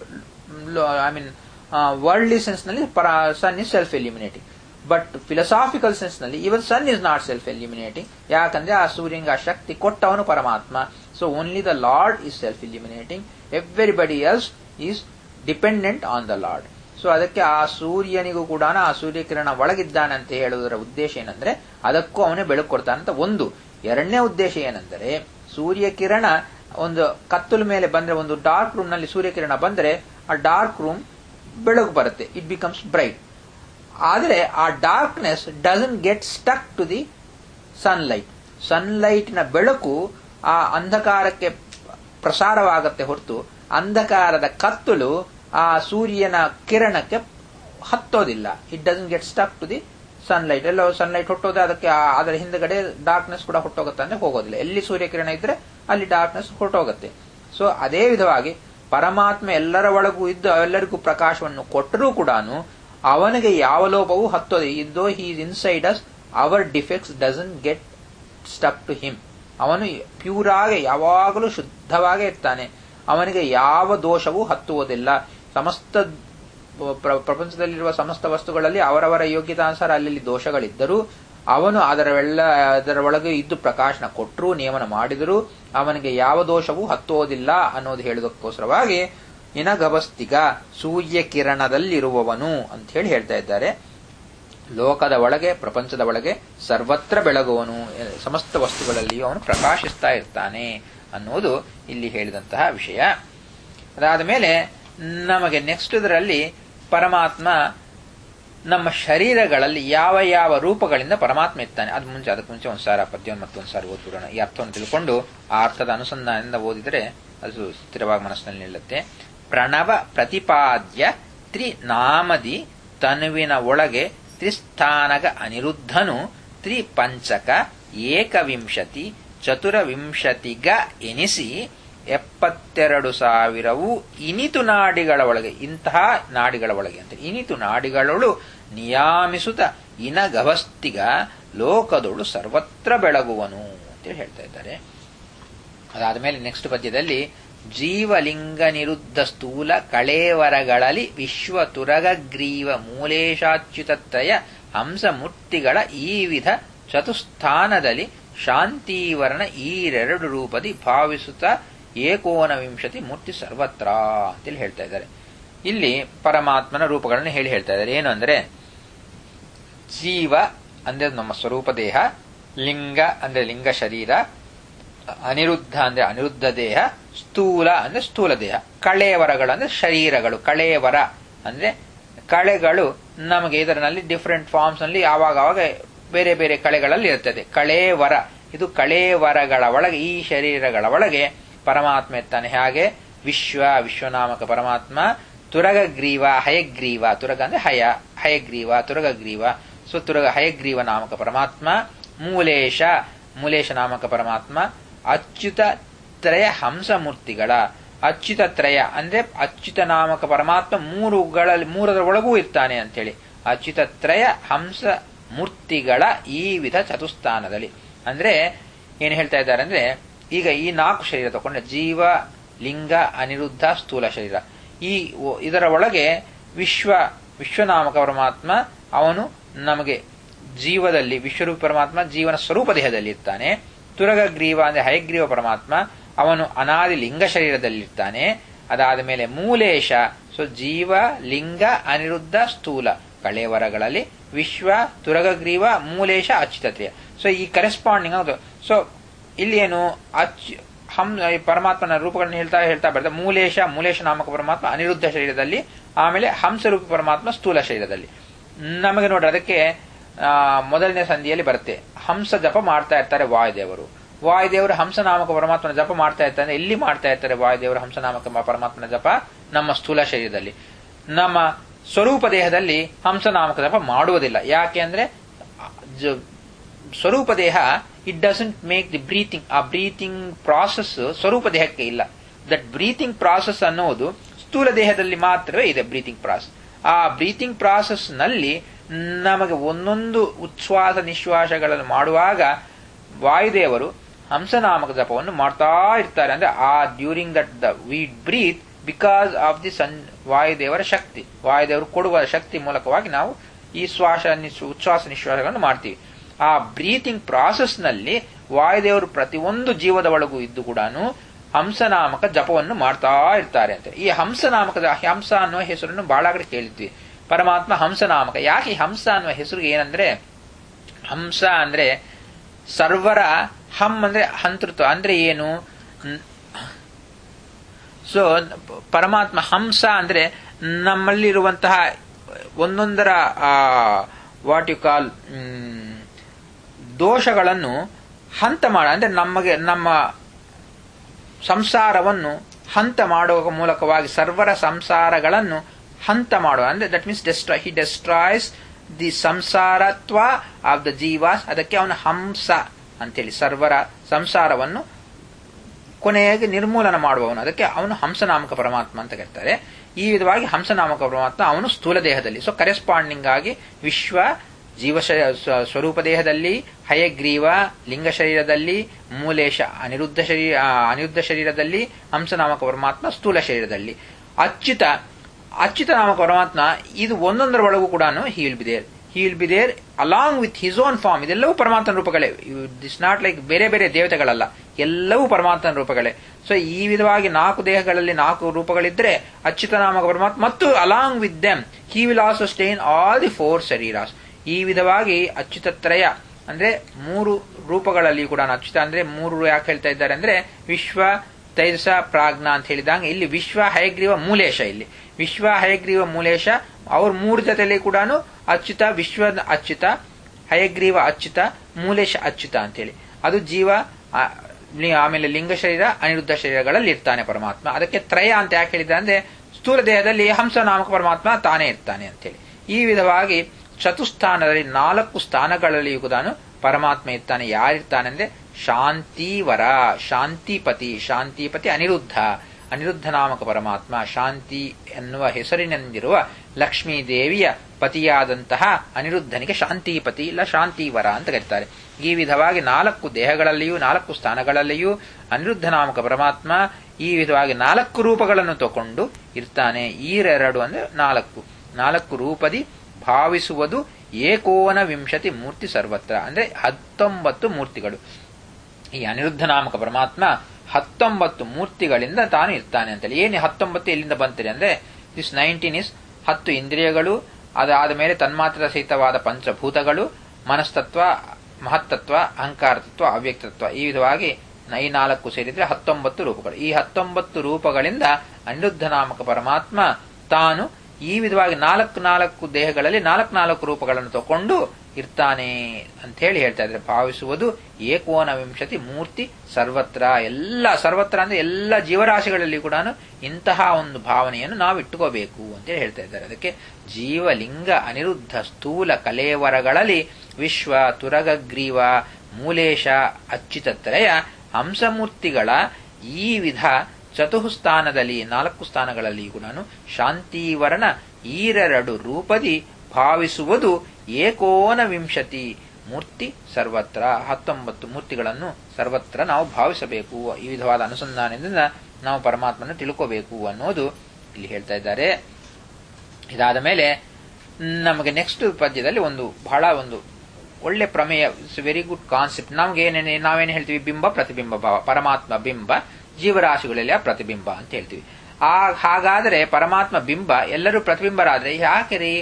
ಐ ಮೀನ್ ವರ್ಲ್ಡ್ಲಿ ಸೆನ್ಸ್ ನಲ್ಲಿ sun is self eliminating but philosophical sense ನಲ್ಲಿ even sun is not self eliminating ಯಾಕಂದ್ರೆ ಆ ಸೂರ್ಯಂಗೆ ಆ ಶಕ್ತಿ ಕೊಟ್ಟವನು ಪರಮಾತ್ಮ so only the lord is self eliminating everybody else is dependent on the lord so ಅದಕ್ಕೆ ಆ ಸೂರ್ಯನಿಗೂ ಕೂಡ ಆ ಸೂರ್ಯಕಿರಣ ಒಳಗಿದ್ದಾನೆ ಅಂತ ಹೇಳುವುದರ ಉದ್ದೇಶ ಏನಂದ್ರೆ ಅದಕ್ಕೂ ಅವನೇ ಬೆಳಕು ಕೊಡ್ತಾನಂತ ಒಂದು ಎರಡನೇ ಉದ್ದೇಶ ಏನೆಂದರೆ ಸೂರ್ಯಕಿರಣ ಒಂದು ಕತ್ತಲ ಮೇಲೆ ಬಂದ್ರೆ ಒಂದು ಡಾರ್ಕ್ ರೂಮ್ ನಲ್ಲಿ ಸೂರ್ಯಕಿರಣ ಬಂದ್ರೆ ಆ ಡಾರ್ಕ್ ರೂಮ್ ಬೆಳಕು ಬರುತ್ತೆ ಇಟ್ ಬಿಕಮ್ಸ್ ಬ್ರೈಟ್ ಆದರೆ ಆ darkness doesn't get stuck to the sunlight ಸನ್ಲೈಟ್ನ ಬೆಳಕು ಆ ಅಂಧಕಾರಕ್ಕೆ ಪ್ರಸಾರವಾಗತ್ತೆ ಹೊರತು ಅಂಧಕಾರದ ಕತ್ತಲು ಆ ಸೂರ್ಯನ ಕಿರಣಕ್ಕೆ ಹತ್ತೋದಿಲ್ಲ it doesn't get stuck to the sunlight ಎಲ್ಲೋ ಸನ್ಲೈಟ್ ಹೊಟ್ಟೋದೆ ಅದಕ್ಕೆ ಅದರ ಹಿಂದ್ಗಡೆ ಡಾರ್ಕ್ನೆಸ್ ಕೂಡ ಹೊಟ್ಟೋಗುತ್ತೆ ಅಂದ್ರೆ ಹೋಗೋದಿಲ್ಲ ಎಲ್ಲಿ ಸೂರ್ಯಕಿರಣ ಇದ್ರೆ ಅಲ್ಲಿ ಡಾರ್ಕ್ನೆಸ್ ಹೊರಟೋಗುತ್ತೆ ಸೊ ಅದೇ ವಿಧವಾಗಿ ಪರಮಾತ್ಮ ಎಲ್ಲರ ಒಳಗೂ ಇದ್ದು ಎಲ್ಲರಿಗೂ ಪ್ರಕಾಶವನ್ನು ಕೊಟ್ಟರೂ ಕೂಡ ಅವನಿಗೆ ಯಾವ ಲೋಪವೂ ಹತ್ತೋದೆ ಇದ್ದೋ he's inside us our defects doesn't get stuck to him ಅವನು ಪ್ಯೂರ್ ಆಗಿ ಯಾವಾಗಲೂ ಶುದ್ಧವಾಗೇ ಇರ್ತಾನೆ ಅವನಿಗೆ ಯಾವ ದೋಷವೂ ಹತ್ತುವುದಿಲ್ಲ ಸಮಸ್ತ ಪ್ರಪಂಚದಲ್ಲಿರುವ ಸಮಸ್ತ ವಸ್ತುಗಳಲ್ಲಿ ಅವರವರ ಯೋಗ್ಯತಾನುಸಾರ ಅಲ್ಲಿ ದೋಷಗಳಿದ್ದರೂ ಅವನು ಅದರವೆಲ್ಲ ಅದರ ಒಳಗೆ ಇದ್ದು ಪ್ರಕಾಶನ ಕೊಟ್ಟರು ನಿಯಮನ ಮಾಡಿದರೂ ಅವನಿಗೆ ಯಾವ ದೋಷವೂ ಹತ್ತುವುದಿಲ್ಲ ಅನ್ನೋದು ಹೇಳುವುದಕ್ಕೋಸ್ಕರವಾಗಿ ಇನಗವಸ್ತಿಗ ಸೂರ್ಯ ಕಿರಣದಲ್ಲಿರುವವನು ಅಂತ ಹೇಳಿ ಹೇಳ್ತಾ ಇದ್ದಾರೆ ಲೋಕದ ಒಳಗೆ ಪ್ರಪಂಚದ ಒಳಗೆ ಸರ್ವತ್ರ ಬೆಳಗುವನು ಸಮಸ್ತ ವಸ್ತುಗಳಲ್ಲಿಯೂ ಅವನು ಪ್ರಕಾಶಿಸ್ತಾ ಇರ್ತಾನೆ ಅನ್ನುವುದು ಇಲ್ಲಿ ಹೇಳಿದಂತಹ ವಿಷಯ ಅದಾದ ಮೇಲೆ ನಮಗೆ ನೆಕ್ಸ್ಟ್ ಇದರಲ್ಲಿ ಪರಮಾತ್ಮ ನಮ್ಮ ಶರೀರಗಳಲ್ಲಿ ಯಾವ ಯಾವ ರೂಪಗಳಿಂದ ಪರಮಾತ್ಮ ಇರ್ತಾನೆ ಅದು ಮುಂಚೆ ಅದಕ್ಕೆ ಮುಂಚೆ ಒಂದು ಸಾರ ಪದ್ಯವನ್ನು ಮತ್ತೊಂದು ಸಾರಿ ಓದ್ಬಿಡೋಣ ಈ ಅರ್ಥವನ್ನು ತಿಳ್ಕೊಂಡು ಆ ಅರ್ಥದ ಅನುಸಂಧಾನದಿಂದ ಓದಿದರೆ ಅದು ಸ್ಥಿರವಾಗಿ ಮನಸ್ಸಿನಲ್ಲಿ ನಿಲ್ಲುತ್ತೆ ಪ್ರಣವ ಪ್ರತಿಪಾದ್ಯ ತ್ರಿನಾಮದಿ ತನುವಿನ ಒಳಗೆ ತ್ರಿಸ್ಥಾನಗ ಅನಿರುದ್ಧನು ತ್ರಿಪಂಚಕ ಏಕವಿಂಶತಿ ಚತುರವಿಂಶತಿಗ ಎನಿಸಿ ಎಪ್ಪತ್ತೆರಡು ಸಾವಿರವು ಇನಿತು ನಾಡಿಗಳ ಒಳಗೆ ಇಂತಹ ನಾಡಿಗಳ ಒಳಗೆ ಅಂತ ಇನಿತು ನಾಡಿಗಳೊಳು ನಿಯಾಮಿಸುತ್ತ ಇನಗವಸ್ತಿಗ ಲೋಕದೊಳು ಸರ್ವತ್ರ ಬೆಳಗುವನು ಅಂತೇಳಿ ಹೇಳ್ತಾ ಇದ್ದಾರೆ ಅದಾದ ಮೇಲೆ ನೆಕ್ಸ್ಟ್ ಪದ್ಯದಲ್ಲಿ ಜೀವಲಿಂಗ ನಿರುದ್ಧ ಸ್ಥೂಲ ಕಳೇವರಗಳಲ್ಲಿ ವಿಶ್ವ ತುರಗಗ್ರೀವ ಮೂಲೇಶಾಚ್ಯುತತ್ರಯ ಹಂಸಮೂರ್ತಿಗಳ ಈ ವಿಧ ಚತುಸ್ಥಾನದಲ್ಲಿ ಶಾಂತಿವರ್ಣ ಈರೆರಡು ರೂಪದಿ ಭಾವಿಸುತ್ತಾ ಏಕೋನವಿಂಶತಿ ಮೂರ್ತಿ ಸರ್ವತ್ರ ಅಂತೇಳಿ ಹೇಳ್ತಾ ಇದ್ದಾರೆ ಇಲ್ಲಿ ಪರಮಾತ್ಮನ ರೂಪಗಳನ್ನು ಹೇಳಿ ಹೇಳ್ತಾ ಇದ್ದಾರೆ ಏನು ಅಂದ್ರೆ ಜೀವ ಅಂದ್ರೆ ನಮ್ಮ ಸ್ವರೂಪ ದೇಹ ಲಿಂಗ ಅಂದ್ರೆ ಲಿಂಗ ಶರೀರ ಅನಿರುದ್ಧ ಅಂದ್ರೆ ಅನಿರುದ್ಧ ದೇಹ ಸ್ಥೂಲ ಅಂದ್ರೆ ಸ್ಥೂಲ ದೇಹ ಕಳೇವರಗಳು ಅಂದ್ರೆ ಶರೀರಗಳು ಕಳೇವರ ಅಂದ್ರೆ ಕಳೆಗಳು ನಮಗೆ ಇದರಲ್ಲಿ ಡಿಫರೆಂಟ್ ಫಾರ್ಮ್ಸ್ ನಲ್ಲಿ ಆವಾಗ ಆವಾಗ ಬೇರೆ ಬೇರೆ ಕಳೆಗಳಲ್ಲಿ ಇರ್ತದೆ ಕಳೇವರ ಇದು ಕಳೇವರಗಳ ಒಳಗೆ ಈ ಶರೀರಗಳ ಒಳಗೆ ಪರಮಾತ್ಮ ಇರ್ತಾನೆ ಹಾಗೆ ವಿಶ್ವ ವಿಶ್ವನಾಮಕ ಪರಮಾತ್ಮ ತುರಗಗ್ರೀವ ಹಯಗ್ರೀವ ತುರಗ ಅಂದ್ರೆ ಹಯ ಹಯಗ್ರೀವ ತುರಗಗ್ರೀವ ಸೊ ತುರಗ ಹಯಗ್ರೀವ ನಾಮಕ ಪರಮಾತ್ಮ ಮೂಲೇಶ ಮೂಲೇಶ ನಾಮಕ ಪರಮಾತ್ಮ ಅಚ್ಯುತ ತ್ರಯ ಹಂಸಮೂರ್ತಿಗಳ ಅಚ್ಯುತ ತ್ರಯ ಅಂದ್ರೆ ಅಚ್ಯುತ ನಾಮಕ ಪರಮಾತ್ಮ ಮೂರುಗಳಲ್ಲಿ ಮೂರರ ಒಳಗೂ ಇರ್ತಾನೆ ಅಂತೇಳಿ ಅಚ್ಯುತ ತ್ರಯ ಹಂಸ ಮೂರ್ತಿಗಳ ಈ ವಿಧ ಚತುಸ್ಥಾನದಲ್ಲಿ ಅಂದ್ರೆ ಏನ್ ಹೇಳ್ತಾ ಇದ್ದಾರೆ ಅಂದ್ರೆ ಈಗ ಈ ನಾಲ್ಕು ಶರೀರ ತಗೊಂಡ್ರೆ ಜೀವ ಲಿಂಗ ಅನಿರುದ್ಧ ಸ್ಥೂಲ ಶರೀರ ಈ ಇದರ ಒಳಗೆ ವಿಶ್ವ ವಿಶ್ವನಾಮಕ ಪರಮಾತ್ಮ ಅವನು ನಮಗೆ ಜೀವದಲ್ಲಿ ವಿಶ್ವರೂಪ ಪರಮಾತ್ಮ ಜೀವನ ಸ್ವರೂಪ ದೇಹದಲ್ಲಿ ಇರ್ತಾನೆ ತುರಗಗ್ರೀವ ಅಂದ್ರೆ ಹಯಗ್ರೀವ ಪರಮಾತ್ಮ ಅವನು ಅನಾದಿ ಲಿಂಗ ಶರೀರದಲ್ಲಿರ್ತಾನೆ ಅದಾದ ಮೇಲೆ ಮೂಲೇಶ ಸೊ ಜೀವ ಲಿಂಗ ಅನಿರುದ್ಧ ಸ್ಥೂಲ ಕಳೆವರಗಳಲ್ಲಿ ವಿಶ್ವ ತುರಗಗ್ರೀವ ಮೂಲೇಶ ಅಚ್ಯುತತ್ರಿಯ ಸೊ ಈ ಕರೆಸ್ಪಾಂಡಿಂಗ್ ಹೌದು ಸೊ ಇಲ್ಲಿ ಏನು ಅಚ್ ಹಂ ಪರಮಾತ್ಮನ ರೂಪಗಳನ್ನು ಹೇಳ್ತಾ ಹೇಳ್ತಾ ಬರ್ತಾರೆ ಮೂಲೇಶ ಮೂಲೇಶ ನಾಮಕ ಪರಮಾತ್ಮ ಅನಿರುದ್ಧ ಶರೀರದಲ್ಲಿ ಆಮೇಲೆ ಹಂಸರೂಪ ಪರಮಾತ್ಮ ಸ್ಥೂಲ ಶರೀರದಲ್ಲಿ ನಮಗೆ ನೋಡ್ರಿ ಅದಕ್ಕೆ ಮೊದಲನೇ ಸಂಧಿಯಲ್ಲಿ ಬರುತ್ತೆ ಹಂಸ ಜಪ ಮಾಡ್ತಾ ಇರ್ತಾರೆ ವಾಯುದೇವರು ವಾಯುದೇವರು ಹಂಸನಾಮಕ ಪರಮಾತ್ಮನ ಜಪ ಮಾಡ್ತಾ ಇರ್ತಾರೆ ಎಲ್ಲಿ ಮಾಡ್ತಾ ಇರ್ತಾರೆ ವಾಯುದೇವರು ಹಂಸನಾಮಕ ಪರಮಾತ್ಮನ ಜಪ ನಮ್ಮ ಸ್ಥೂಲ ಶರೀರದಲ್ಲಿ ನಮ್ಮ ಸ್ವರೂಪ ದೇಹದಲ್ಲಿ ಹಂಸನಾಮಕ ಜಪ ಮಾಡುವುದಿಲ್ಲ ಯಾಕೆ ಅಂದ್ರೆ ಸ್ವರೂಪ ದೇಹ it doesn't make the breathing ಆ ಬ್ರೀತಿಂಗ್ ಪ್ರಾಸೆಸ್ ಸ್ವರೂಪ ದೇಹಕ್ಕೆ ಇಲ್ಲ ದಟ್ ಬ್ರೀತಿಂಗ್ ಪ್ರಾಸೆಸ್ ಅನ್ನೋದು ಸ್ಥೂಲ ದೇಹದಲ್ಲಿ ಮಾತ್ರವೇ ಇದೆ ಬ್ರೀತಿಂಗ್ ಪ್ರಾಸೆಸ್ ಆ ಬ್ರೀತಿಂಗ್ ಪ್ರಾಸೆಸ್ ನಲ್ಲಿ ನಮಗೆ ಒಂದೊಂದು ಉಚ್ಛ್ವಾಸ ನಿಶ್ವಾಸಗಳನ್ನು ಮಾಡುವಾಗ ವಾಯುದೇವರು ಹಂಸನಾಮಕ ಜಪವನ್ನು ಮಾಡ್ತಾ ಇರ್ತಾರೆ ಅಂದ್ರೆ ಆ during that the we breathe because of the sun ವಾಯುದೇವರ ಶಕ್ತಿ ವಾಯುದೇವರು ಕೊಡುವ ಶಕ್ತಿ ಮೂಲಕವಾಗಿ ನಾವು ಈ ಶ್ವಾಸ ಉಚ್ಛ್ವಾಸ ನಿಶ್ವಾಸಗಳನ್ನು ಮಾಡ್ತೀವಿ ಆ ಬ್ರೀತಿಂಗ್ ಪ್ರಾಸೆಸ್ ನಲ್ಲಿ ವಾಯುದೇವರು ಪ್ರತಿಯೊಂದು ಜೀವದ ಒಳಗೂ ಇದ್ದು ಕೂಡ ಹಂಸನಾಮಕ ಜಪವನ್ನು ಮಾಡ್ತಾ ಇರ್ತಾರೆ ಅಂತ ಈ ಹಂಸನಾಮಕದ ಹಂಸ ಅನ್ನುವ ಹೆಸರನ್ನು ಬಹಳ ಕಡೆ ಕೇಳಿದ್ವಿ ಪರಮಾತ್ಮ ಹಂಸನಾಮಕ ಯಾಕೆ ಹಂಸ ಅನ್ನುವ ಹೆಸರು ಏನಂದ್ರೆ ಹಂಸ ಅಂದ್ರೆ ಸರ್ವರ ಹಂ ಅಂದ್ರೆ ಹಂತೃತ್ವ ಅಂದ್ರೆ ಏನು ಸೊ ಪರಮಾತ್ಮ ಹಂಸ ಅಂದ್ರೆ ನಮ್ಮಲ್ಲಿರುವಂತಹ ಒಂದೊಂದರ ವಾಟ್ ಯು ಕಾಲ್ ದೋಷಗಳನ್ನು ಹಂತ ಮಾಡ ಅಂದ್ರೆ ನಮಗೆ ನಮ್ಮ ಸಂಸಾರವನ್ನು ಹಂತ ಮಾಡುವ ಮೂಲಕವಾಗಿ ಸರ್ವರ ಸಂಸಾರಗಳನ್ನು ಹಂತ ಮಾಡುವ ಅಂದ್ರೆ that means destroy he destroys the ಸಂಸಾರತ್ವ ಆಫ್ ದ ಜೀವಾಸ್ ಅದಕ್ಕೆ ಅವನ ಹಂಸ ಅಂತೇಳಿ ಸರ್ವರ ಸಂಸಾರವನ್ನು ಕೊನೆಯಾಗಿ ನಿರ್ಮೂಲನ ಮಾಡುವವನು ಅದಕ್ಕೆ ಅವನು ಹಂಸನಾಮಕ ಪರಮಾತ್ಮ ಅಂತ ಕರೀತಾರೆ ಈ ವಿಧವಾಗಿ ಹಂಸನಾಮಕ ಪರಮಾತ್ಮ ಅವನು ಸ್ಥೂಲ ದೇಹದಲ್ಲಿ ಸೊ ಕರೆಸ್ಪಾಂಡಿಂಗ್ ಆಗಿ ವಿಶ್ವ ಜೀವ ಸ್ವರೂಪ ದೇಹದಲ್ಲಿ ಹಯಗ್ರೀವ ಲಿಂಗ ಶರೀರದಲ್ಲಿ ಮೂಲೇಶ ಅನಿರುದ್ಧ ಶರೀರ ಅನಿರುದ್ಧ ಶರೀರದಲ್ಲಿ ಹಂಸನಾಮಕ ಪರಮಾತ್ಮ ಸ್ಥೂಲ ಶರೀರದಲ್ಲಿ ಅಚ್ಯುತ ಅಚ್ಯುತ ನಾಮಕ ಪರಮಾತ್ಮ ಇದು ಒಂದೊಂದರ ಒಳಗೂ ಕೂಡ he will be there he will be there along with his own form ಇದೆಲ್ಲವೂ ಪರಮಾತ್ಮನ ರೂಪಗಳೇ ದಿಸ್ ನಾಟ್ ಲೈಕ್ ಬೇರೆ ಬೇರೆ ದೇವತೆಗಳಲ್ಲ ಎಲ್ಲವೂ ಪರಮಾತ್ಮನ ರೂಪಗಳೇ ಸೊ ಈ ವಿಧವಾಗಿ ನಾಲ್ಕು ದೇಹಗಳಲ್ಲಿ ನಾಲ್ಕು ರೂಪಗಳಿದ್ರೆ ಅಚ್ಯುತ ನಾಮಕ ಪರಮಾತ್ಮ ಮತ್ತು along with them he will also stay in all the four ಶರೀರಾಸ್ ಈ ವಿಧವಾಗಿ ಅಚ್ಯುತತ್ರಯ ಅಂದ್ರೆ ಮೂರು ರೂಪಗಳಲ್ಲಿ ಕೂಡ ಅಚ್ಯುತ ಅಂದ್ರೆ ಮೂರು ಯಾಕೆ ಹೇಳ್ತಾ ಇದ್ದಾರೆ ಅಂದ್ರೆ ವಿಶ್ವ ತೈಜಸ ಪ್ರಾಜ್ಞ ಅಂತ ಹೇಳಿದಂಗೆ ಇಲ್ಲಿ ವಿಶ್ವ ಹಯಗ್ರೀವ ಮೂಲೇಶ ಇಲ್ಲಿ ವಿಶ್ವ ಹಯಗ್ರೀವ ಮೂಲೇಶ ಅವ್ರ ಮೂರು ಜೊತೆಯಲ್ಲಿ ಕೂಡ ಅಚ್ಯುತ ವಿಶ್ವ ಅಚ್ಯುತ ಹಯಗ್ರೀವ ಅಚ್ಯುತ ಮೂಲೇಶ ಅಚ್ಯುತ ಅಂತೇಳಿ ಅದು ಜೀವ ಆಮೇಲೆ ಲಿಂಗ ಶರೀರ ಅನಿರುದ್ಧ ಶರೀರಗಳಲ್ಲಿ ಇರ್ತಾನೆ ಪರಮಾತ್ಮ ಅದಕ್ಕೆ ತ್ರಯ ಅಂತ ಯಾಕೆ ಹೇಳಿದ್ರೆ ಅಂದ್ರೆ ಸ್ಥೂಲ ದೇಹದಲ್ಲಿ ಹಂಸ ನಾಮಕ ಪರಮಾತ್ಮ ತಾನೇ ಇರ್ತಾನೆ ಅಂತೇಳಿ ಈ ವಿಧವಾಗಿ ಚತುಸ್ಥಾನದಲ್ಲಿ ನಾಲ್ಕು ಸ್ಥಾನಗಳಲ್ಲಿಯೂ ಕೂಡ ಪರಮಾತ್ಮ ಇರ್ತಾನೆ ಯಾರಿರ್ತಾನೆ ಅಂದ್ರೆ ಶಾಂತಿವರ ಶಾಂತಿಪತಿ ಶಾಂತಿಪತಿ ಅನಿರುದ್ಧ ಅನಿರುದ್ಧ ನಾಮಕ ಪರಮಾತ್ಮ ಶಾಂತಿ ಎನ್ನುವ ಹೆಸರಿನಿಂದಿರುವ ಲಕ್ಷ್ಮೀ ದೇವಿಯ ಪತಿಯಾದಂತಹ ಅನಿರುದ್ಧನಿಗೆ ಶಾಂತಿಪತಿ ಇಲ್ಲ ಶಾಂತಿವರ ಅಂತ ಕರೀತಾರೆ ಈ ವಿಧವಾಗಿ ನಾಲ್ಕು ದೇಹಗಳಲ್ಲಿಯೂ ನಾಲ್ಕು ಸ್ಥಾನಗಳಲ್ಲಿಯೂ ಅನಿರುದ್ಧ ನಾಮಕ ಪರಮಾತ್ಮ ಈ ವಿಧವಾಗಿ ನಾಲ್ಕು ರೂಪಗಳನ್ನು ತಗೊಂಡು ಇರ್ತಾನೆ ಈರೆರಡು ಅಂದ್ರೆ ನಾಲ್ಕು ನಾಲ್ಕು ರೂಪದಿ ಭಾವಿಸುವುದು ಏಕೋನ ವಿಂಶತಿ ಮೂರ್ತಿ ಸರ್ವತ್ರ ಅಂದ್ರೆ ಹತ್ತೊಂಬತ್ತು ಮೂರ್ತಿಗಳು ಈ ಅನಿರುದ್ಧ ನಾಮಕ ಪರಮಾತ್ಮ ಹತ್ತೊಂಬತ್ತು ಮೂರ್ತಿಗಳಿಂದ ತಾನು ಇರ್ತಾನೆ ಅಂತೇಳಿ ಏನು ಹತ್ತೊಂಬತ್ತು ಎಲ್ಲಿಂದ ಬಂತಿದೆ ಅಂದ್ರೆ ದಿಸ್ ನೈನ್ಟೀನ್ ಇಸ್ ಹತ್ತು ಇಂದ್ರಿಯಗಳು ಅದಾದ ಮೇಲೆ ತನ್ಮಾತ್ರದ ಸಹಿತವಾದ ಪಂಚಭೂತಗಳು ಮನಸ್ತತ್ವ ಮಹತ್ತತ್ವ ಅಹಂಕಾರ ತತ್ವ ಅವ್ಯಕ್ತತ್ವ ಈ ವಿಧವಾಗಿ ಈ ನಾಲ್ಕು ಸೇರಿದ್ರೆ ಹತ್ತೊಂಬತ್ತು ರೂಪಗಳು ಈ ಹತ್ತೊಂಬತ್ತು ರೂಪಗಳಿಂದ ಅನಿರುದ್ಧ ನಾಮಕ ಪರಮಾತ್ಮ ತಾನು ಈ ವಿಧವಾಗಿ ನಾಲ್ಕು ನಾಲ್ಕು ದೇಹಗಳಲ್ಲಿ ನಾಲ್ಕು ನಾಲ್ಕು ರೂಪಗಳನ್ನು ತಗೊಂಡು ಇರ್ತಾನೆ ಅಂತ ಹೇಳಿ ಹೇಳ್ತಾ ಇದ್ರೆ ಭಾವಿಸುವುದು ಏಕೋನ ವಿಂಶತಿ ಮೂರ್ತಿ ಸರ್ವತ್ರ ಎಲ್ಲ ಸರ್ವತ್ರ ಅಂದ್ರೆ ಎಲ್ಲ ಜೀವರಾಶಿಗಳಲ್ಲಿ ಕೂಡ ಇಂತಹ ಒಂದು ಭಾವನೆಯನ್ನು ನಾವು ಇಟ್ಟುಕೋಬೇಕು ಅಂತೇಳಿ ಹೇಳ್ತಾ ಇದ್ದಾರೆ ಅದಕ್ಕೆ ಜೀವಲಿಂಗ ಅನಿರುದ್ಧ ಸ್ಥೂಲ ಕಲೇವರಗಳಲ್ಲಿ ವಿಶ್ವ ತುರಗಗ್ರೀವ ಮೂಲೇಶ ಅಚ್ಯುತತ್ರಯ ಹಂಸಮೂರ್ತಿಗಳ ಈ ವಿಧ ಚತುಃಸ್ಥಾನದಲ್ಲಿ ನಾಲ್ಕು ಸ್ಥಾನಗಳಲ್ಲಿ ಕೂಡ ಶಾಂತಿವರ್ಣ ಈರೆರಡು ರೂಪದಿ ಭಾವಿಸುವುದು ಏಕೋನ ವಿಂಶತಿ ಮೂರ್ತಿ ಸರ್ವತ್ರ ಹತ್ತೊಂಬತ್ತು ಮೂರ್ತಿಗಳನ್ನು ಸರ್ವತ್ರ ನಾವು ಭಾವಿಸಬೇಕು ಈ ವಿಧವಾದ ಅನುಸಂಧಾನದಿಂದ ನಾವು ಪರಮಾತ್ಮನ ತಿಳ್ಕೋಬೇಕು ಅನ್ನೋದು ಇಲ್ಲಿ ಹೇಳ್ತಾ ಇದ್ದಾರೆ ಇದಾದ ಮೇಲೆ ನಮಗೆ ನೆಕ್ಸ್ಟ್ ಪದ್ಯದಲ್ಲಿ ಒಂದು ಬಹಳ ಒಂದು ಒಳ್ಳೆ ಪ್ರಮೇಯ ಇಟ್ಸ್ ವೆರಿ ಗುಡ್ ಕಾನ್ಸೆಪ್ಟ್ ನಮ್ಗೆ ಏನೇನೆ ನಾವೇನು ಹೇಳ್ತೀವಿ ಬಿಂಬ ಪ್ರತಿಬಿಂಬ ಭಾವ ಪರಮಾತ್ಮ ಬಿಂಬ ಜೀವರಾಶಿಗಳಲ್ಲಿ ಆ ಪ್ರತಿಬಿಂಬ ಅಂತ ಹೇಳ್ತೀವಿ ಆ ಹಾಗಾದರೆ ಪರಮಾತ್ಮ ಬಿಂಬ ಎಲ್ಲರೂ ಪ್ರತಿಬಿಂಬರಾದ್ರೆ ಯಾಕೆ ರೀ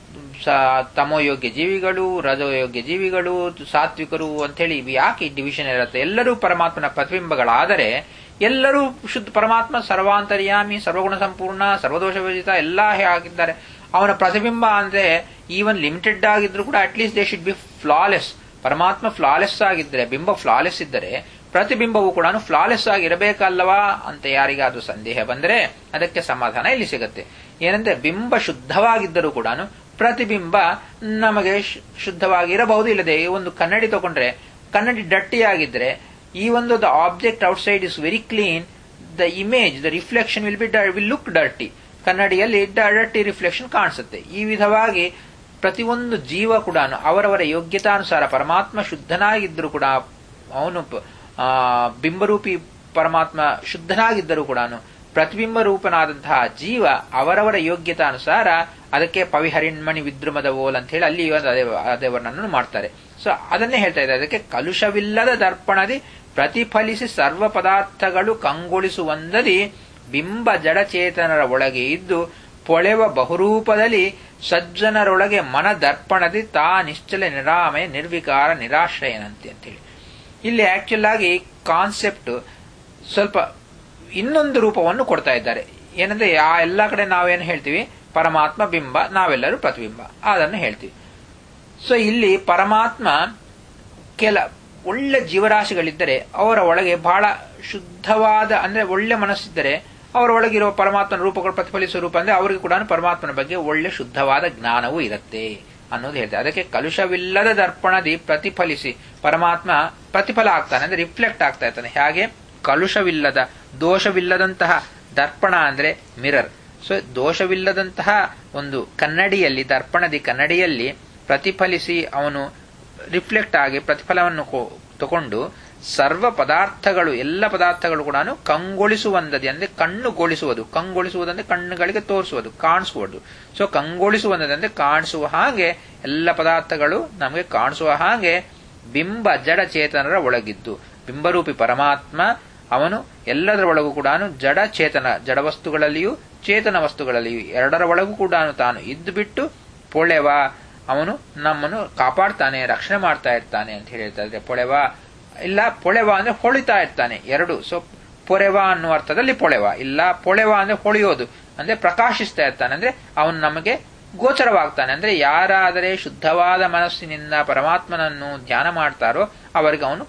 ತಮೋಯೋಗ್ಯ ಜೀವಿಗಳು ರಜೋಯೋಗ್ಯ ಜೀವಿಗಳು ಸಾತ್ವಿಕರು ಅಂತೇಳಿ ಯಾಕೆ ಡಿವಿಷನ್ ಇರುತ್ತೆ ಎಲ್ಲರೂ ಪರಮಾತ್ಮನ ಪ್ರತಿಬಿಂಬಗಳಾದರೆ ಎಲ್ಲರೂ ಶುದ್ಧ ಪರಮಾತ್ಮ ಸರ್ವಾಂತರ್ಯಾಮಿ ಸರ್ವಗುಣ ಸಂಪೂರ್ಣ ಸರ್ವದೋಷ ವಿಜಿತ ಎಲ್ಲ ಆಗಿದ್ದಾರೆ ಅವನ ಪ್ರತಿಬಿಂಬ ಅಂದ್ರೆ ಈವನ್ ಲಿಮಿಟೆಡ್ ಆಗಿದ್ರು ಕೂಡ at least they should be flawless ಪರಮಾತ್ಮ ಫ್ಲಾಲೆಸ್ ಆಗಿದ್ರೆ ಬಿಂಬ ಫ್ಲಾಲೆಸ್ ಇದ್ದರೆ ಪ್ರತಿಬಿಂಬವು ಕೂಡ ಫ್ಲಾಲೆಸ್ ಆಗಿರಬೇಕಲ್ಲವಾ ಅಂತ ಯಾರಿಗಾದ್ರೂ ಸಂದೇಹ ಬಂದರೆ ಅದಕ್ಕೆ ಸಮಾಧಾನ ಇಲ್ಲಿ ಸಿಗುತ್ತೆ ಏನಂದ್ರೆ ಬಿಂಬ ಶುದ್ಧವಾಗಿದ್ದರೂ ಕೂಡ ಪ್ರತಿಬಿಂಬ ನಮಗೆ ಶುದ್ಧವಾಗಿರಬಹುದು ಇಲ್ಲದೆ ಒಂದು ಕನ್ನಡಿ ತಗೊಂಡ್ರೆ ಕನ್ನಡಿ ಡಟ್ಟಿಯಾಗಿದ್ರೆ ಈ ಒಂದು the object outside is very clean the image the reflection will be will look dirty ಕನ್ನಡಿಯಲ್ಲಿ ಡರ್ಟಿ ರಿಫ್ಲೆಕ್ಷನ್ ಕಾಣಿಸುತ್ತೆ ಈ ವಿಧವಾಗಿ ಪ್ರತಿಯೊಂದು ಜೀವ ಕೂಡ ಅವರವರ ಯೋಗ್ಯತಾನುಸಾರ ಪರಮಾತ್ಮ ಶುದ್ಧನಾಗಿದ್ದರೂ ಕೂಡ ಅವನು ಬಿಂಬರೂಪಿ ಪರಮಾತ್ಮ ಶುದ್ಧನಾಗಿದ್ದರೂ ಕೂಡ ಪ್ರತಿಬಿಂಬ ರೂಪನಾದಂತಹ ಜೀವ ಅವರವರ ಯೋಗ್ಯತಾನುಸಾರ ಅದಕ್ಕೆ ಪವಿಹರಿಣ್ಮಣಿ ವಿದ್ರುಮದ ಓಲ್ ಅಂತ ಹೇಳಿ ಅಲ್ಲಿ ಅದೇ ಅದೇ ವರ್ಣನನ್ನು ಮಾಡ್ತಾರೆ ಸೊ ಅದನ್ನೇ ಹೇಳ್ತಾ ಇದ್ದಾರೆ ಅದಕ್ಕೆ ಕಲುಷವಿಲ್ಲದ ದರ್ಪಣದಿ ಪ್ರತಿಫಲಿಸಿ ಸರ್ವ ಪದಾರ್ಥಗಳು ಕಂಗೊಳಿಸುವಂದದಿ ಬಿಂಬ ಜಡಚೇತನರ ಒಳಗೆ ಇದ್ದು ಪೊಳೆವ ಬಹುರೂಪದಲ್ಲಿ ಸಜ್ಜನರೊಳಗೆ ಮನ ದರ್ಪಣದಿ ತಾ ನಿಶ್ಚಲ ನಿರಾಮಯ ನಿರ್ವಿಕಾರ ನಿರಾಶ್ರಯನಂತೆ ಅಂತೇಳಿ ಇಲ್ಲಿ ಆಕ್ಚುಲ್ ಆಗಿ ಕಾನ್ಸೆಪ್ಟ್ ಸ್ವಲ್ಪ ಇನ್ನೊಂದು ರೂಪವನ್ನು ಕೊಡ್ತಾ ಇದ್ದಾರೆ ಏನಂದ್ರೆ ಆ ಎಲ್ಲ ಕಡೆ ನಾವೇನು ಹೇಳ್ತೀವಿ ಪರಮಾತ್ಮ ಬಿಂಬ ನಾವೆಲ್ಲರೂ ಪ್ರತಿಬಿಂಬ ಅದನ್ನು ಹೇಳ್ತೀವಿ ಸೊ ಇಲ್ಲಿ ಪರಮಾತ್ಮ ಕೆಲ ಒಳ್ಳೆ ಜೀವರಾಶಿಗಳಿದ್ದರೆ ಅವರ ಒಳಗೆ ಬಹಳ ಶುದ್ಧವಾದ ಅಂದ್ರೆ ಒಳ್ಳೆ ಮನಸ್ಸಿದ್ದರೆ ಅವರ ಒಳಗಿರುವ ಪರಮಾತ್ಮನ ರೂಪಗಳು ಪ್ರತಿಫಲಿಸುವ ರೂಪ ಅಂದ್ರೆ ಅವರಿಗೆ ಕೂಡ ಪರಮಾತ್ಮನ ಬಗ್ಗೆ ಒಳ್ಳೆ ಶುದ್ಧವಾದ ಜ್ಞಾನವೂ ಇರುತ್ತೆ ಅನ್ನೋದು ಹೇಳ್ತಾರೆ ಅದಕ್ಕೆ ಕಲುಷವಿಲ್ಲದ ದರ್ಪಣದಿ ಪ್ರತಿಫಲಿಸಿ ಪರಮಾತ್ಮ ಪ್ರತಿಫಲ ಆಗ್ತಾನೆ ಅಂದ್ರೆ ರಿಫ್ಲೆಕ್ಟ್ ಆಗ್ತಾ ಇರ್ತಾನೆ ಹಾಗೆ ಕಲುಷವಿಲ್ಲದ ದೋಷವಿಲ್ಲದಂತಹ ದರ್ಪಣ ಅಂದ್ರೆ ಮಿರರ್ ಸೊ ದೋಷವಿಲ್ಲದಂತಹ ಒಂದು ಕನ್ನಡಿಯಲ್ಲಿ ದರ್ಪಣದಿ ಕನ್ನಡಿಯಲ್ಲಿ ಪ್ರತಿಫಲಿಸಿ ಅವನು ರಿಫ್ಲೆಕ್ಟ್ ಆಗಿ ಪ್ರತಿಫಲವನ್ನು ತಗೊಂಡು ಸರ್ವ ಪದಾರ್ಥಗಳು ಎಲ್ಲ ಪದಾರ್ಥಗಳು ಕೂಡ ಕಂಗೊಳಿಸುವಂದದಿ ಅಂದ್ರೆ ಕಣ್ಣುಗೊಳಿಸುವುದು ಕಂಗೊಳಿಸುವುದಂದ್ರೆ ಕಣ್ಣುಗಳಿಗೆ ತೋರಿಸುವುದು ಕಾಣಿಸುವುದು ಸೊ ಕಂಗೊಳಿಸುವಂದದಿ ಅಂದ್ರೆ ಕಾಣಿಸುವ ಹಾಗೆ ಎಲ್ಲ ಪದಾರ್ಥಗಳು ನಮಗೆ ಕಾಣಿಸುವ ಹಾಗೆ ಬಿಂಬ ಜಡ ಚೇತನರ ಒಳಗಿದ್ದು ಬಿಂಬರೂಪಿ ಪರಮಾತ್ಮ ಅವನು ಎಲ್ಲದರ ಒಳಗೂ ಕೂಡ ಜಡ ಚೇತನ ಜಡ ವಸ್ತುಗಳಲ್ಲಿಯೂ ಚೇತನ ವಸ್ತುಗಳಲ್ಲಿಯೂ ಎರಡರ ಒಳಗೂ ಕೂಡ ತಾನು ಇದ್ದು ಬಿಟ್ಟು ಪೊಳೆವ ಅವನು ನಮ್ಮನ್ನು ಕಾಪಾಡ್ತಾನೆ ರಕ್ಷಣೆ ಮಾಡ್ತಾ ಇರ್ತಾನೆ ಅಂತ ಹೇಳ್ತಾ ಇದ್ರೆ ಪೊಳೆವ ಇಲ್ಲ ಪೊಳೆವ ಅಂದ್ರೆ ಹೊಳಿತಾ ಇರ್ತಾನೆ ಎರಡು ಸೊ ಪೊರೆವ ಅನ್ನುವ ಅರ್ಥದಲ್ಲಿ ಪೊಳೆವ ಇಲ್ಲ ಪೊಳೆವ ಅಂದ್ರೆ ಹೊಳೆಯೋದು ಅಂದ್ರೆ ಪ್ರಕಾಶಿಸ್ತಾ ಇರ್ತಾನೆ ಅಂದ್ರೆ ಅವನು ನಮಗೆ ಗೋಚರವಾಗ್ತಾನೆ ಅಂದ್ರೆ ಯಾರಾದರೆ ಶುದ್ಧವಾದ ಮನಸ್ಸಿನಿಂದ ಪರಮಾತ್ಮನನ್ನು ಧ್ಯಾನ ಮಾಡ್ತಾರೋ ಅವರಿಗೆ ಅವನು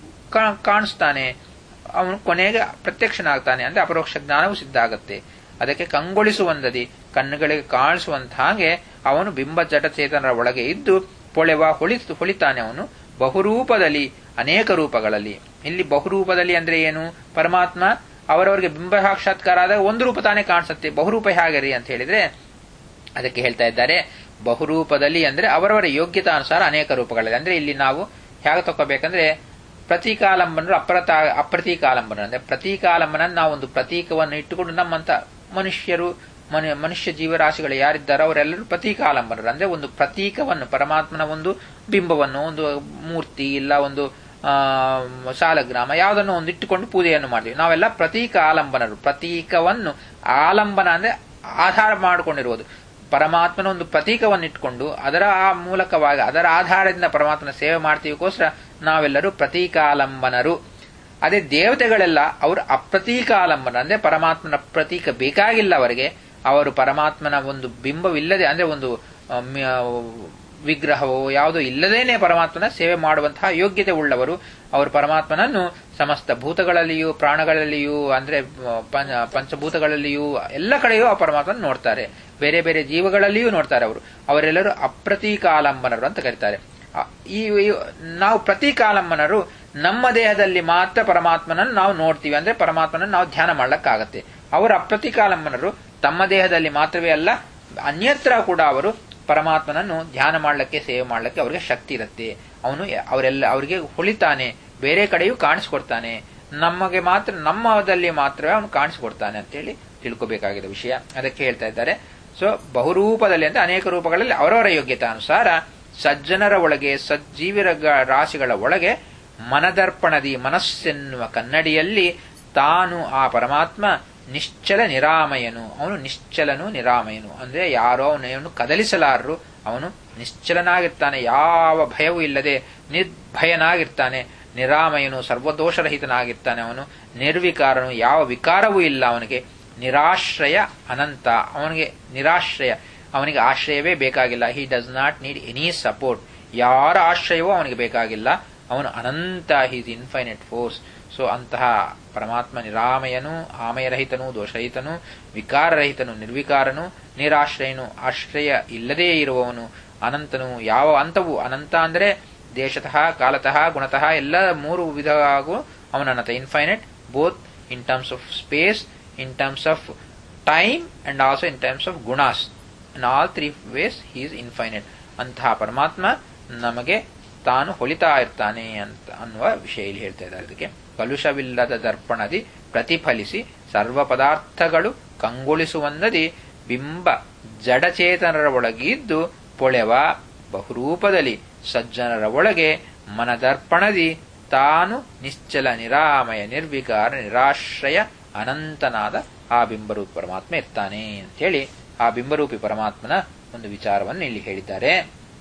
ಕಾಣಿಸ್ತಾನೆ ಅವನು ಕೊನೆಗೆ ಪ್ರತ್ಯಕ್ಷನಾಗ್ತಾನೆ ಅಂದ್ರೆ ಅಪರೋಕ್ಷ ಜ್ಞಾನವೂ ಸಿದ್ಧ ಆಗತ್ತೆ ಅದಕ್ಕೆ ಕಂಗೊಳಿಸುವಂದದಿ ಕಣ್ಣುಗಳಿಗೆ ಕಾಣಿಸುವಂತ ಹಾಗೆ ಅವನು ಬಿಂಬ ಜಟಚೇತನರ ಒಳಗೆ ಇದ್ದು ಪೊಳೆವ ಹೊಳಿ ಹೊಳಿತಾನೆ ಅವನು ಬಹುರೂಪದಲ್ಲಿ ಅನೇಕ ರೂಪಗಳಲ್ಲಿ ಇಲ್ಲಿ ಬಹುರೂಪದಲ್ಲಿ ಅಂದ್ರೆ ಏನು ಪರಮಾತ್ಮ ಅವರವರಿಗೆ ಬಿಂಬ ಸಾಕ್ಷಾತ್ಕಾರ ಆದಾಗ ಒಂದು ರೂಪ ತಾನೇ ಕಾಣಿಸುತ್ತೆ ಬಹುರೂಪ ಹೇಗರಿ ಅಂತ ಹೇಳಿದ್ರೆ ಅದಕ್ಕೆ ಹೇಳ್ತಾ ಇದ್ದಾರೆ ಬಹುರೂಪದಲ್ಲಿ ಅಂದ್ರೆ ಅವರವರ ಯೋಗ್ಯತಾನುಸಾರ ಅನೇಕ ರೂಪಗಳಿದೆ ಅಂದ್ರೆ ಇಲ್ಲಿ ನಾವು ಹೇಗೆ ತಗೋಬೇಕಂದ್ರೆ ಪ್ರತೀಕಾಲಂಬನರು ಅಪ್ರತ ಅಪ್ರತೀಕಾಲಂಬನ ಅಂದ್ರೆ ಪ್ರತೀಕಾಲಂಬನ ನಾವು ಒಂದು ಪ್ರತೀಕವನ್ನು ಇಟ್ಟುಕೊಂಡು ನಮ್ಮಂತ ಮನುಷ್ಯರು ಮನುಷ್ಯ ಜೀವರಾಶಿಗಳು ಯಾರಿದ್ದಾರೋ ಅವರೆಲ್ಲರೂ ಪ್ರತೀಕಾಲಂಬನರು ಅಂದ್ರೆ ಒಂದು ಪ್ರತೀಕವನ್ನು ಪರಮಾತ್ಮನ ಒಂದು ಬಿಂಬವನ್ನು ಒಂದು ಮೂರ್ತಿ ಇಲ್ಲ ಒಂದು ಆ ಶಾಲಗ್ರಾಮ ಯಾವುದನ್ನು ಒಂದು ಇಟ್ಟುಕೊಂಡು ಪೂಜೆಯನ್ನು ಮಾಡ್ತೀವಿ ನಾವೆಲ್ಲ ಪ್ರತೀಕ ಆಲಂಬನರು ಪ್ರತೀಕವನ್ನು ಆಲಂಬನ ಅಂದ್ರೆ ಆಧಾರ ಮಾಡಿಕೊಂಡಿರುವುದು ಪರಮಾತ್ಮನ ಒಂದು ಪ್ರತೀಕವನ್ನು ಇಟ್ಕೊಂಡು ಅದರ ಆ ಮೂಲಕವಾಗಿ ಅದರ ಆಧಾರದಿಂದ ಪರಮಾತ್ಮನ ಸೇವೆ ಮಾಡ್ತೀವಿಗೋಸ್ಕರ ನಾವೆಲ್ಲರೂ ಪ್ರತೀಕಾಲಂಬನರು ಅದೇ ದೇವತೆಗಳೆಲ್ಲ ಅವರು ಅಪ್ರತೀಕಾಲಂಬನ ಅಂದ್ರೆ ಪರಮಾತ್ಮನ ಪ್ರತೀಕ ಬೇಕಾಗಿಲ್ಲ ಅವರಿಗೆ ಅವರು ಪರಮಾತ್ಮನ ಒಂದು ಬಿಂಬವಿಲ್ಲದೆ ಅಂದ್ರೆ ಒಂದು ವಿಗ್ರಹವೋ ಯಾವುದೋ ಇಲ್ಲದೇನೆ ಪರಮಾತ್ಮನ ಸೇವೆ ಮಾಡುವಂತಹ ಯೋಗ್ಯತೆ ಉಳ್ಳವರು ಅವರು ಪರಮಾತ್ಮನನ್ನು ಸಮಸ್ತ ಭೂತಗಳಲ್ಲಿಯೂ ಪ್ರಾಣಗಳಲ್ಲಿಯೂ ಅಂದ್ರೆ ಪಂಚಭೂತಗಳಲ್ಲಿಯೂ ಎಲ್ಲ ಕಡೆಯೂ ಆ ಪರಮಾತ್ಮನ ನೋಡ್ತಾರೆ ಬೇರೆ ಬೇರೆ ಜೀವಗಳಲ್ಲಿಯೂ ನೋಡ್ತಾರೆ ಅವರು ಅವರೆಲ್ಲರೂ ಅಪ್ರತೀಕಾಲಂಬನರು ಅಂತ ಕರೀತಾರೆ ಈ ನಾವು ಪ್ರತೀಕಾಲಂಬನರು ನಮ್ಮ ದೇಹದಲ್ಲಿ ಮಾತ್ರ ಪರಮಾತ್ಮನನ್ನು ನಾವು ನೋಡ್ತೀವಿ ಅಂದ್ರೆ ಪರಮಾತ್ಮನನ್ನು ನಾವು ಧ್ಯಾನ ಮಾಡ್ಲಕ್ಕಾಗತ್ತೆ ಅವರು ಅಪ್ರತೀಕಾಲಂಬನರು ತಮ್ಮ ದೇಹದಲ್ಲಿ ಮಾತ್ರವೇ ಅಲ್ಲ ಅನ್ಯತ್ರ ಕೂಡ ಅವರು ಪರಮಾತ್ಮನನ್ನು ಧ್ಯಾನ ಮಾಡ್ಲಿಕ್ಕೆ ಸೇವೆ ಮಾಡ್ಲಿಕ್ಕೆ ಅವರಿಗೆ ಶಕ್ತಿ ಇರುತ್ತೆ ಅವನು ಅವರೆಲ್ಲ ಅವರಿಗೆ ಹೊಳಿತಾನೆ ಬೇರೆ ಕಡೆಯೂ ಕಾಣಿಸ್ಕೊಡ್ತಾನೆ ನಮಗೆ ಮಾತ್ರ ನಮ್ಮದಲ್ಲಿ ಮಾತ್ರವೇ ಅವನು ಕಾಣಿಸ್ಕೊಡ್ತಾನೆ ಅಂತೇಳಿ ತಿಳ್ಕೋಬೇಕಾಗಿದ್ದ ವಿಷಯ ಅದಕ್ಕೆ ಹೇಳ್ತಾ ಇದ್ದಾರೆ ಸೊ ಬಹುರೂಪದಲ್ಲಿ ಅಂತ ಅನೇಕ ರೂಪಗಳಲ್ಲಿ ಅವರವರ ಯೋಗ್ಯತೆ ಅನುಸಾರ ಸಜ್ಜನರ ಒಳಗೆ ಸಜ್ಜೀವಿರ ರಾಶಿಗಳ ಒಳಗೆ ಮನದರ್ಪಣದಿ ಮನಸ್ಸೆನ್ನುವ ಕನ್ನಡಿಯಲ್ಲಿ ತಾನು ಆ ಪರಮಾತ್ಮ ನಿಶ್ಚಲ ನಿರಾಮಯನು ಅವನು ನಿಶ್ಚಲನು ನಿರಾಮಯನು ಅಂದ್ರೆ ಯಾರೋ ಅವನನ್ನು ಕದಲಿಸಲಾರರು ಅವನು ನಿಶ್ಚಲನಾಗಿರ್ತಾನೆ ಯಾವ ಭಯವೂ ಇಲ್ಲದೆ ನಿರ್ಭಯನಾಗಿರ್ತಾನೆ ನಿರಾಮಯನು ಸರ್ವದೋಷರಹಿತನಾಗಿರ್ತಾನೆ ಅವನು ನಿರ್ವಿಕಾರನು ಯಾವ ವಿಕಾರವೂ ಇಲ್ಲ ಅವನಿಗೆ ನಿರಾಶ್ರಯ ಅನಂತ ಅವನಿಗೆ ನಿರಾಶ್ರಯ ಅವನಿಗೆ ಆಶ್ರಯವೇ ಬೇಕಾಗಿಲ್ಲ he does not need any support ಯಾರ ಆಶ್ರಯವೂ ಅವನಿಗೆ ಬೇಕಾಗಿಲ್ಲ ಅವನು ಅನಂತ ಹೀಸ್ ಇನ್ಫೈನೈಟ್ ಫೋರ್ಸ್ ಸೊ ಅಂತಹ ಪರಮಾತ್ಮ ನಿರಾಮಯನು ಆಮಯರಹಿತನು ದೋಷರಹಿತನು ವಿಕಾರರಹಿತನು ನಿರ್ವಿಕಾರನು ನಿರಾಶ್ರಯನು ಆಶ್ರಯ ಇಲ್ಲದೇ ಇರುವವನು ಅನಂತನು ಯಾವ ಅಂತವು ಅನಂತ ಅಂದರೆ ದೇಶತಃ ಕಾಲತಃ ಗುಣತಃ ಎಲ್ಲ ಮೂರು ವಿಧವಾಗೂ ಅವನನತ infinite both in terms of space in terms of time and also in terms of ಗುಣಾಸ್ in all three ways he is infinite ಅಂತಹ ಪರಮಾತ್ಮ ನಮಗೆ ತಾನು ಹೊಳಿತಾ ಇರ್ತಾನೆ ಅಂತ ಅನ್ನುವ ವಿಷಯ ಇಲ್ಲಿ ಹೇಳ್ತಾ ಇದ್ದಾರೆ ಅದಕ್ಕೆ ಕಲುಷವಿಲ್ಲದ ದರ್ಪಣದಿ ಪ್ರತಿಫಲಿಸಿ ಸರ್ವ ಪದಾರ್ಥಗಳು ಕಂಗೊಳಿಸುವಂದದಿ ಬಿಂಬ ಜಡಚೇತನರ ಒಳಗಿದ್ದು ಪೊಳೆವ ಬಹುರೂಪದಲ್ಲಿ ಸಜ್ಜನರ ಒಳಗೆ ಮನದರ್ಪಣದಿ ತಾನು ನಿಶ್ಚಲ ನಿರಾಮಯ ನಿರ್ವಿಕಾರ ನಿರಾಶ್ರಯ ಅನಂತನಾದ ಆ ಬಿಂಬರೂಪಿ ಪರಮಾತ್ಮ ಇರ್ತಾನೆ ಅಂತೇಳಿ ಆ ಬಿಂಬರೂಪಿ ಪರಮಾತ್ಮನ ಒಂದು ವಿಚಾರವನ್ನು ಇಲ್ಲಿ ಹೇಳಿದ್ದಾರೆ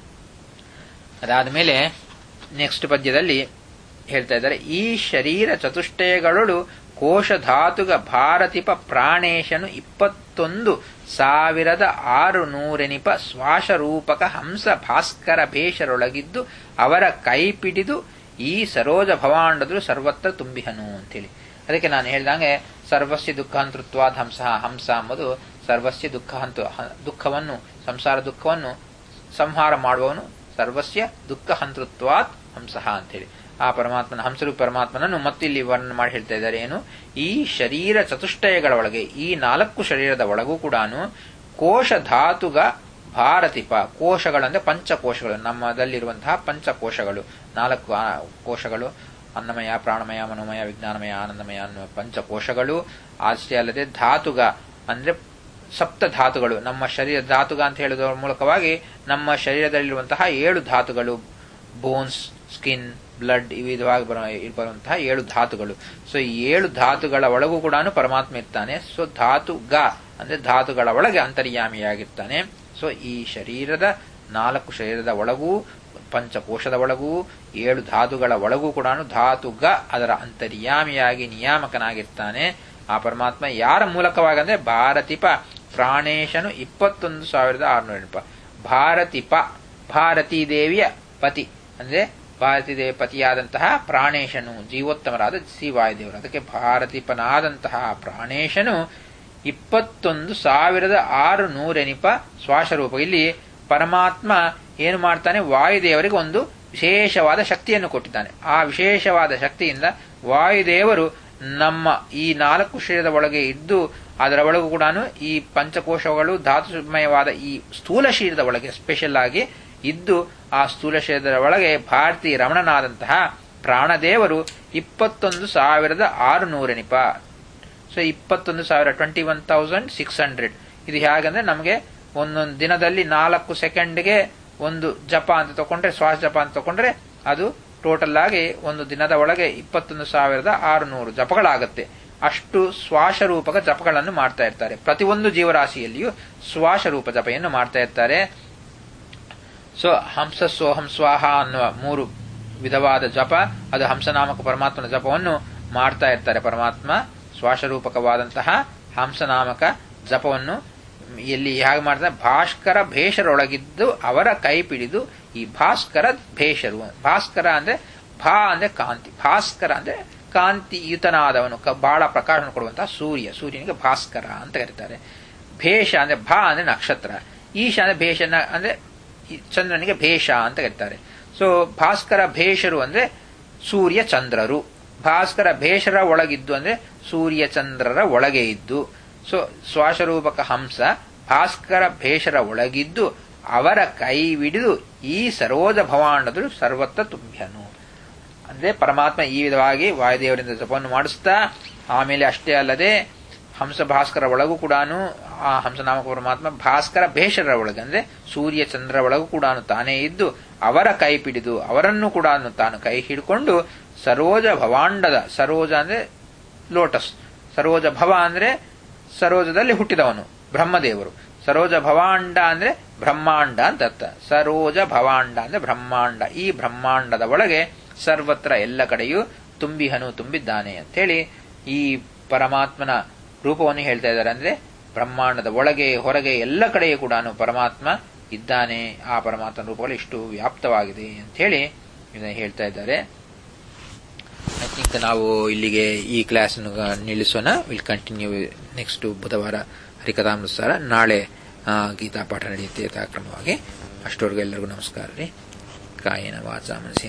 ಅದಾದ ಮೇಲೆ ನೆಕ್ಸ್ಟ್ ಪದ್ಯದಲ್ಲಿ ಹೇಳ್ತಾ ಇದ್ದಾರೆ ಈ ಶರೀರ ಚತುಷ್ಟಯಗಳೊಳು ಕೋಶಧಾತುಗ ಭಾರತಿಪ ಪ್ರಾಣೇಶನು ಇಪ್ಪತ್ತೊಂದು ಸಾವಿರದ ಆರು ನೂರೆನಿಪ ಶ್ವಾಸರೂಪಕ ಹಂಸ ಭಾಸ್ಕರ ಭೇಷರೊಳಗಿದ್ದು ಅವರ ಕೈಪಿಡಿದು ಈ ಸರೋಜ ಭವಾಂಡದ್ರು ಸರ್ವತ್ರ ತುಂಬಿಹನು ಅಂತೇಳಿ ಅದಕ್ಕೆ ನಾನು ಹೇಳ್ದಂಗೆ ಸರ್ವಸ್ಯ ದುಃಖಾಂತೃತ್ವಾದ ಹಂಸ ಹಂಸ ಎಂಬುದು ಸರ್ವಸ್ಯ ದುಃಖ ಹಂತು ದುಃಖವನ್ನು ಸಂಸಾರ ದುಃಖವನ್ನು ಸಂಹಾರ ಮಾಡುವವನು ಸರ್ವಸ್ಯ ದುಃಖ ಹಂತೃತ್ವಾತ್ ಹಂಸಃ ಅಂತೇಳಿ ಆ ಪರಮಾತ್ಮನ ಹಂಸರು ಪರಮಾತ್ಮನನ್ನು ಮತ್ತಿಲ್ಲಿ ವರ್ಣನೆ ಮಾಡಿ ಹೇಳ್ತಾ ಇದ್ದಾರೆ ಏನು ಈ ಶರೀರ ಚತುಷ್ಟಯಗಳ ಒಳಗೆ ಈ ನಾಲ್ಕು ಶರೀರದ ಒಳಗೂ ಕೂಡ ಕೋಶ ಧಾತುಗ ಭಾರತಿಪ ಕೋಶಗಳಂದ್ರೆ ಪಂಚಕೋಶಗಳು ನಮ್ಮದಲ್ಲಿರುವಂತಹ ಪಂಚಕೋಶಗಳು ನಾಲ್ಕು ಕೋಶಗಳು ಅನ್ನಮಯ ಪ್ರಾಣಮಯ ಮನೋಮಯ ವಿಜ್ಞಾನಮಯ ಆನಂದಮಯ ಅನ್ನುವ ಪಂಚಕೋಶಗಳು ಅಷ್ಟೇ ಅಲ್ಲದೆ ಧಾತುಗ ಅಂದ್ರೆ ಸಪ್ತ ಧಾತುಗಳು ನಮ್ಮ ಶರೀರ ಧಾತುಗ ಅಂತ ಹೇಳುವುದರ ಮೂಲಕವಾಗಿ ನಮ್ಮ ಶರೀರದಲ್ಲಿರುವಂತಹ ಏಳು ಧಾತುಗಳು ಬೋನ್ಸ್ ಸ್ಕಿನ್ ಬ್ಲಡ್ ಈ ವಿಧವಾಗಿ ಬರುವಂತಹ ಏಳು ಧಾತುಗಳು ಸೊ ಈ ಏಳು ಧಾತುಗಳ ಒಳಗೂ ಕೂಡ ಪರಮಾತ್ಮ ಇರ್ತಾನೆ ಸೊ ಧಾತು ಗ ಅಂದ್ರೆ ಧಾತುಗಳ ಒಳಗೆ ಅಂತರ್ಯಾಮಿಯಾಗಿರ್ತಾನೆ ಸೊ ಈ ಶರೀರದ ನಾಲ್ಕು ಶರೀರದ ಒಳಗೂ ಪಂಚಕೋಶದ ಒಳಗೂ ಏಳು ಧಾತುಗಳ ಒಳಗೂ ಕೂಡ ಧಾತು ಗ ಅದರ ಅಂತರ್ಯಾಮಿಯಾಗಿ ನಿಯಾಮಕನಾಗಿರ್ತಾನೆ ಆ ಪರಮಾತ್ಮ ಯಾರ ಮೂಲಕವಾಗಿ ಅಂದ್ರೆ ಭಾರತಿಪ ಪ್ರಾಣೇಶನು ಇಪ್ಪತ್ತೊಂದು ಸಾವಿರದ ಆರುನೂರ ಭಾರತಿಪ ಭಾರತೀ ದೇವಿಯ ಪತಿ ಅಂದ್ರೆ ಭಾರತೀ ದೇವಿ ಪತಿಯಾದಂತಹ ಪ್ರಾಣೇಶನು ಜೀವೋತ್ತಮರಾದ ಶ್ರೀವಾಯುದೇವರು ಅದಕ್ಕೆ ಭಾರತಿಪನಾದಂತಹ ಪ್ರಾಣೇಶನು ಇಪ್ಪತ್ತೊಂದು ಸಾವಿರದ ಆರು ನೂರೆನಿಪ ಶ್ವಾಸರೂಪ ಇಲ್ಲಿ ಪರಮಾತ್ಮ ಏನು ಮಾಡ್ತಾನೆ ವಾಯುದೇವರಿಗೆ ಒಂದು ವಿಶೇಷವಾದ ಶಕ್ತಿಯನ್ನು ಕೊಟ್ಟಿದ್ದಾನೆ ಆ ವಿಶೇಷವಾದ ಶಕ್ತಿಯಿಂದ ವಾಯುದೇವರು ನಮ್ಮ ಈ ನಾಲ್ಕು ಶರೀರದ ಒಳಗೆ ಇದ್ದು ಅದರ ಒಳಗೂ ಕೂಡ ಈ ಪಂಚಕೋಶಗಳು ಧಾತುಮಯವಾದ ಈ ಸ್ಥೂಲ ಶರೀರದ ಒಳಗೆ ಸ್ಪೆಷಲ್ ಆಗಿ ಇದ್ದು ಆ ಸ್ಥೂಲ ಶರೀರದ ಒಳಗೆ ಭಾರತೀಯ ರಮಣನಾದಂತಹ ಪ್ರಾಣದೇವರು ಇಪ್ಪತ್ತೊಂದು ಸಾವಿರದ ಆರು ನೂರೆನಿಪ ಸೊ ಇಪ್ಪತ್ತೊಂದು ಸಾವಿರ twenty one thousand six hundred ಇದು ಹೇಗಂದ್ರೆ ನಮಗೆ ಒಂದೊಂದು ದಿನದಲ್ಲಿ ನಾಲ್ಕು ಸೆಕೆಂಡ್ಗೆ ಒಂದು ಜಪ ಅಂತ ತಗೊಂಡ್ರೆ ಶ್ವಾಸ ಜಪ ಅಂತ ತಗೊಂಡ್ರೆ ಅದು ಟೋಟಲ್ ಆಗಿ ಒಂದು ದಿನದ ಒಳಗೆ ಇಪ್ಪತ್ತೊಂದು ಸಾವಿರದ ಆರುನೂರು ಜಪಗಳಾಗತ್ತೆ ಅಷ್ಟು ಶ್ವಾಸರೂಪಕ ಜಪಗಳನ್ನು ಮಾಡ್ತಾ ಇರ್ತಾರೆ ಪ್ರತಿಯೊಂದು ಜೀವರಾಶಿಯಲ್ಲಿಯೂ ಶ್ವಾಸರೂಪ ಜಪೆಯನ್ನು ಮಾಡ್ತಾ ಇರ್ತಾರೆ ಸೊ ಹಂಸ ಸೋಹಂ ಸ್ವಾಹ ಅನ್ನುವ ಮೂರು ವಿಧವಾದ ಜಪ ಅದು ಹಂಸನಾಮಕ ಪರಮಾತ್ಮನ ಜಪವನ್ನು ಮಾಡ್ತಾ ಇರ್ತಾರೆ ಪರಮಾತ್ಮ ಶ್ವಾಸರೂಪಕವಾದಂತಹ ಹಂಸನಾಮಕ ಜಪವನ್ನು ಎಲ್ಲಿ ಹೇಗೆ ಮಾಡ್ತಾರೆ ಭಾಸ್ಕರ ಭೇಷರೊಳಗಿದ್ದು ಅವರ ಕೈ ಪಿಡಿದು ಈ ಭಾಸ್ಕರ ಭೇಷರು ಭಾಸ್ಕರ ಅಂದ್ರೆ ಭಾ ಅಂದ್ರೆ ಕಾಂತಿ ಭಾಸ್ಕರ ಅಂದ್ರೆ ಕಾಂತಿಯುತನಾದವನು ಬಹಳ ಪ್ರಕಾಶ ಕೊಡುವಂತಹ ಸೂರ್ಯ ಸೂರ್ಯನಿಗೆ ಭಾಸ್ಕರ ಅಂತ ಕರೀತಾರೆ ಭೇಷ ಅಂದ್ರೆ ಭಾ ಅಂದ್ರೆ ನಕ್ಷತ್ರ ಈಶ ಅಂದ್ರೆ ಭೇಷನ ಅಂದ್ರೆ ಚಂದ್ರನಿಗೆ ಭೇಷ ಅಂತ ಕರೀತಾರೆ ಸೊ ಭಾಸ್ಕರ ಭೇಷರು ಅಂದ್ರೆ ಸೂರ್ಯ ಚಂದ್ರರು ಭಾಸ್ಕರ ಭೇಷರ ಒಳಗಿದ್ದು ಅಂದ್ರೆ ಸೂರ್ಯ ಚಂದ್ರರ ಒಳಗೆ ಇದ್ದು ಸೊ ಶ್ವಾಸರೂಪಕ ಹಂಸ ಭಾಸ್ಕರ ಭೇಷರ ಒಳಗಿದ್ದು ಅವರ ಕೈ ಹಿಡಿದು ಈ ಸರೋಜ ಭವಾಂಡದರು ಸರ್ವತ್ರ ತುಂಬ್ಯನು ಅಂದ್ರೆ ಪರಮಾತ್ಮ ಈ ವಿಧವಾಗಿ ವಾಯುದೇವರಿಂದ ಜಪವನ್ನು ಮಾಡಿಸ್ತಾ ಆಮೇಲೆ ಅಷ್ಟೇ ಅಲ್ಲದೆ ಹಂಸ ಭಾಸ್ಕರ ಒಳಗೂ ಕೂಡ ಆ ಹಂಸನಾಮಕ ಪರಮಾತ್ಮ ಭಾಸ್ಕರ ಭೇಷರ ಒಳಗೆ ಅಂದ್ರೆ ಸೂರ್ಯ ಚಂದ್ರ ಒಳಗೂ ಕೂಡ ತಾನೇ ಇದ್ದು ಅವರ ಕೈ ಪಿಡಿದು ಅವರನ್ನು ಕೂಡ ತಾನು ಕೈ ಹಿಡ್ಕೊಂಡು ಸರೋಜ ಭವಾಂಡದ ಸರೋಜ ಅಂದ್ರೆ ಲೋಟಸ್ ಸರೋಜ ಭವ ಅಂದ್ರೆ ಸರೋಜದಲ್ಲಿ ಹುಟ್ಟಿದವನು ಬ್ರಹ್ಮದೇವರು ಸರೋಜ ಭವಾಂಡ ಅಂದ್ರೆ ಬ್ರಹ್ಮಾಂಡ ಅಂತ ಅರ್ಥ ಸರೋಜ ಭವಾಂಡ ಅಂದ್ರೆ ಬ್ರಹ್ಮಾಂಡ ಈ ಬ್ರಹ್ಮಾಂಡದ ಒಳಗೆ ಸರ್ವತ್ರ ಎಲ್ಲ ಕಡೆಯೂ ತುಂಬಿಹನು ತುಂಬಿದ್ದಾನೆ ಅಂತೇಳಿ ಈ ಪರಮಾತ್ಮನ ರೂಪವನ್ನು ಹೇಳ್ತಾ ಇದ್ದಾರೆ ಅಂದ್ರೆ ಬ್ರಹ್ಮಾಂಡದ ಒಳಗೆ ಹೊರಗೆ ಎಲ್ಲ ಕಡೆಯೂ ಕೂಡ ಪರಮಾತ್ಮ ಇದ್ದಾನೆ ಆ ಪರಮಾತ್ಮನ ರೂಪಗಳು ಇಷ್ಟು ವ್ಯಾಪ್ತವಾಗಿದೆ ಅಂತ ಹೇಳಿ ಇದನ್ನು ಹೇಳ್ತಾ ಇದ್ದಾರೆ ಐ ಥಿಂಕ್ ನಾವು ಇಲ್ಲಿಗೆ ಈ ಕ್ಲಾಸ್ ನಿಲ್ಲಿಸೋಣ ವಿಲ್ ಕಂಟಿನ್ಯೂ ನೆಕ್ಸ್ಟ್ ಬುಧವಾರ ಹರಿಕಥಾನುಸಾರ ನಾಳೆ ಗೀತಾ ಪಾಠ ನಡೆಯುತ್ತೆ ಯಥಾಕ್ರಮವಾಗಿ ಅಷ್ಟವರೆಗೂ ಎಲ್ಲರಿಗೂ ನಮಸ್ಕಾರ ರೀ ಕಾಯಿನ ವಾಚ ಮನಸ್ಸಿ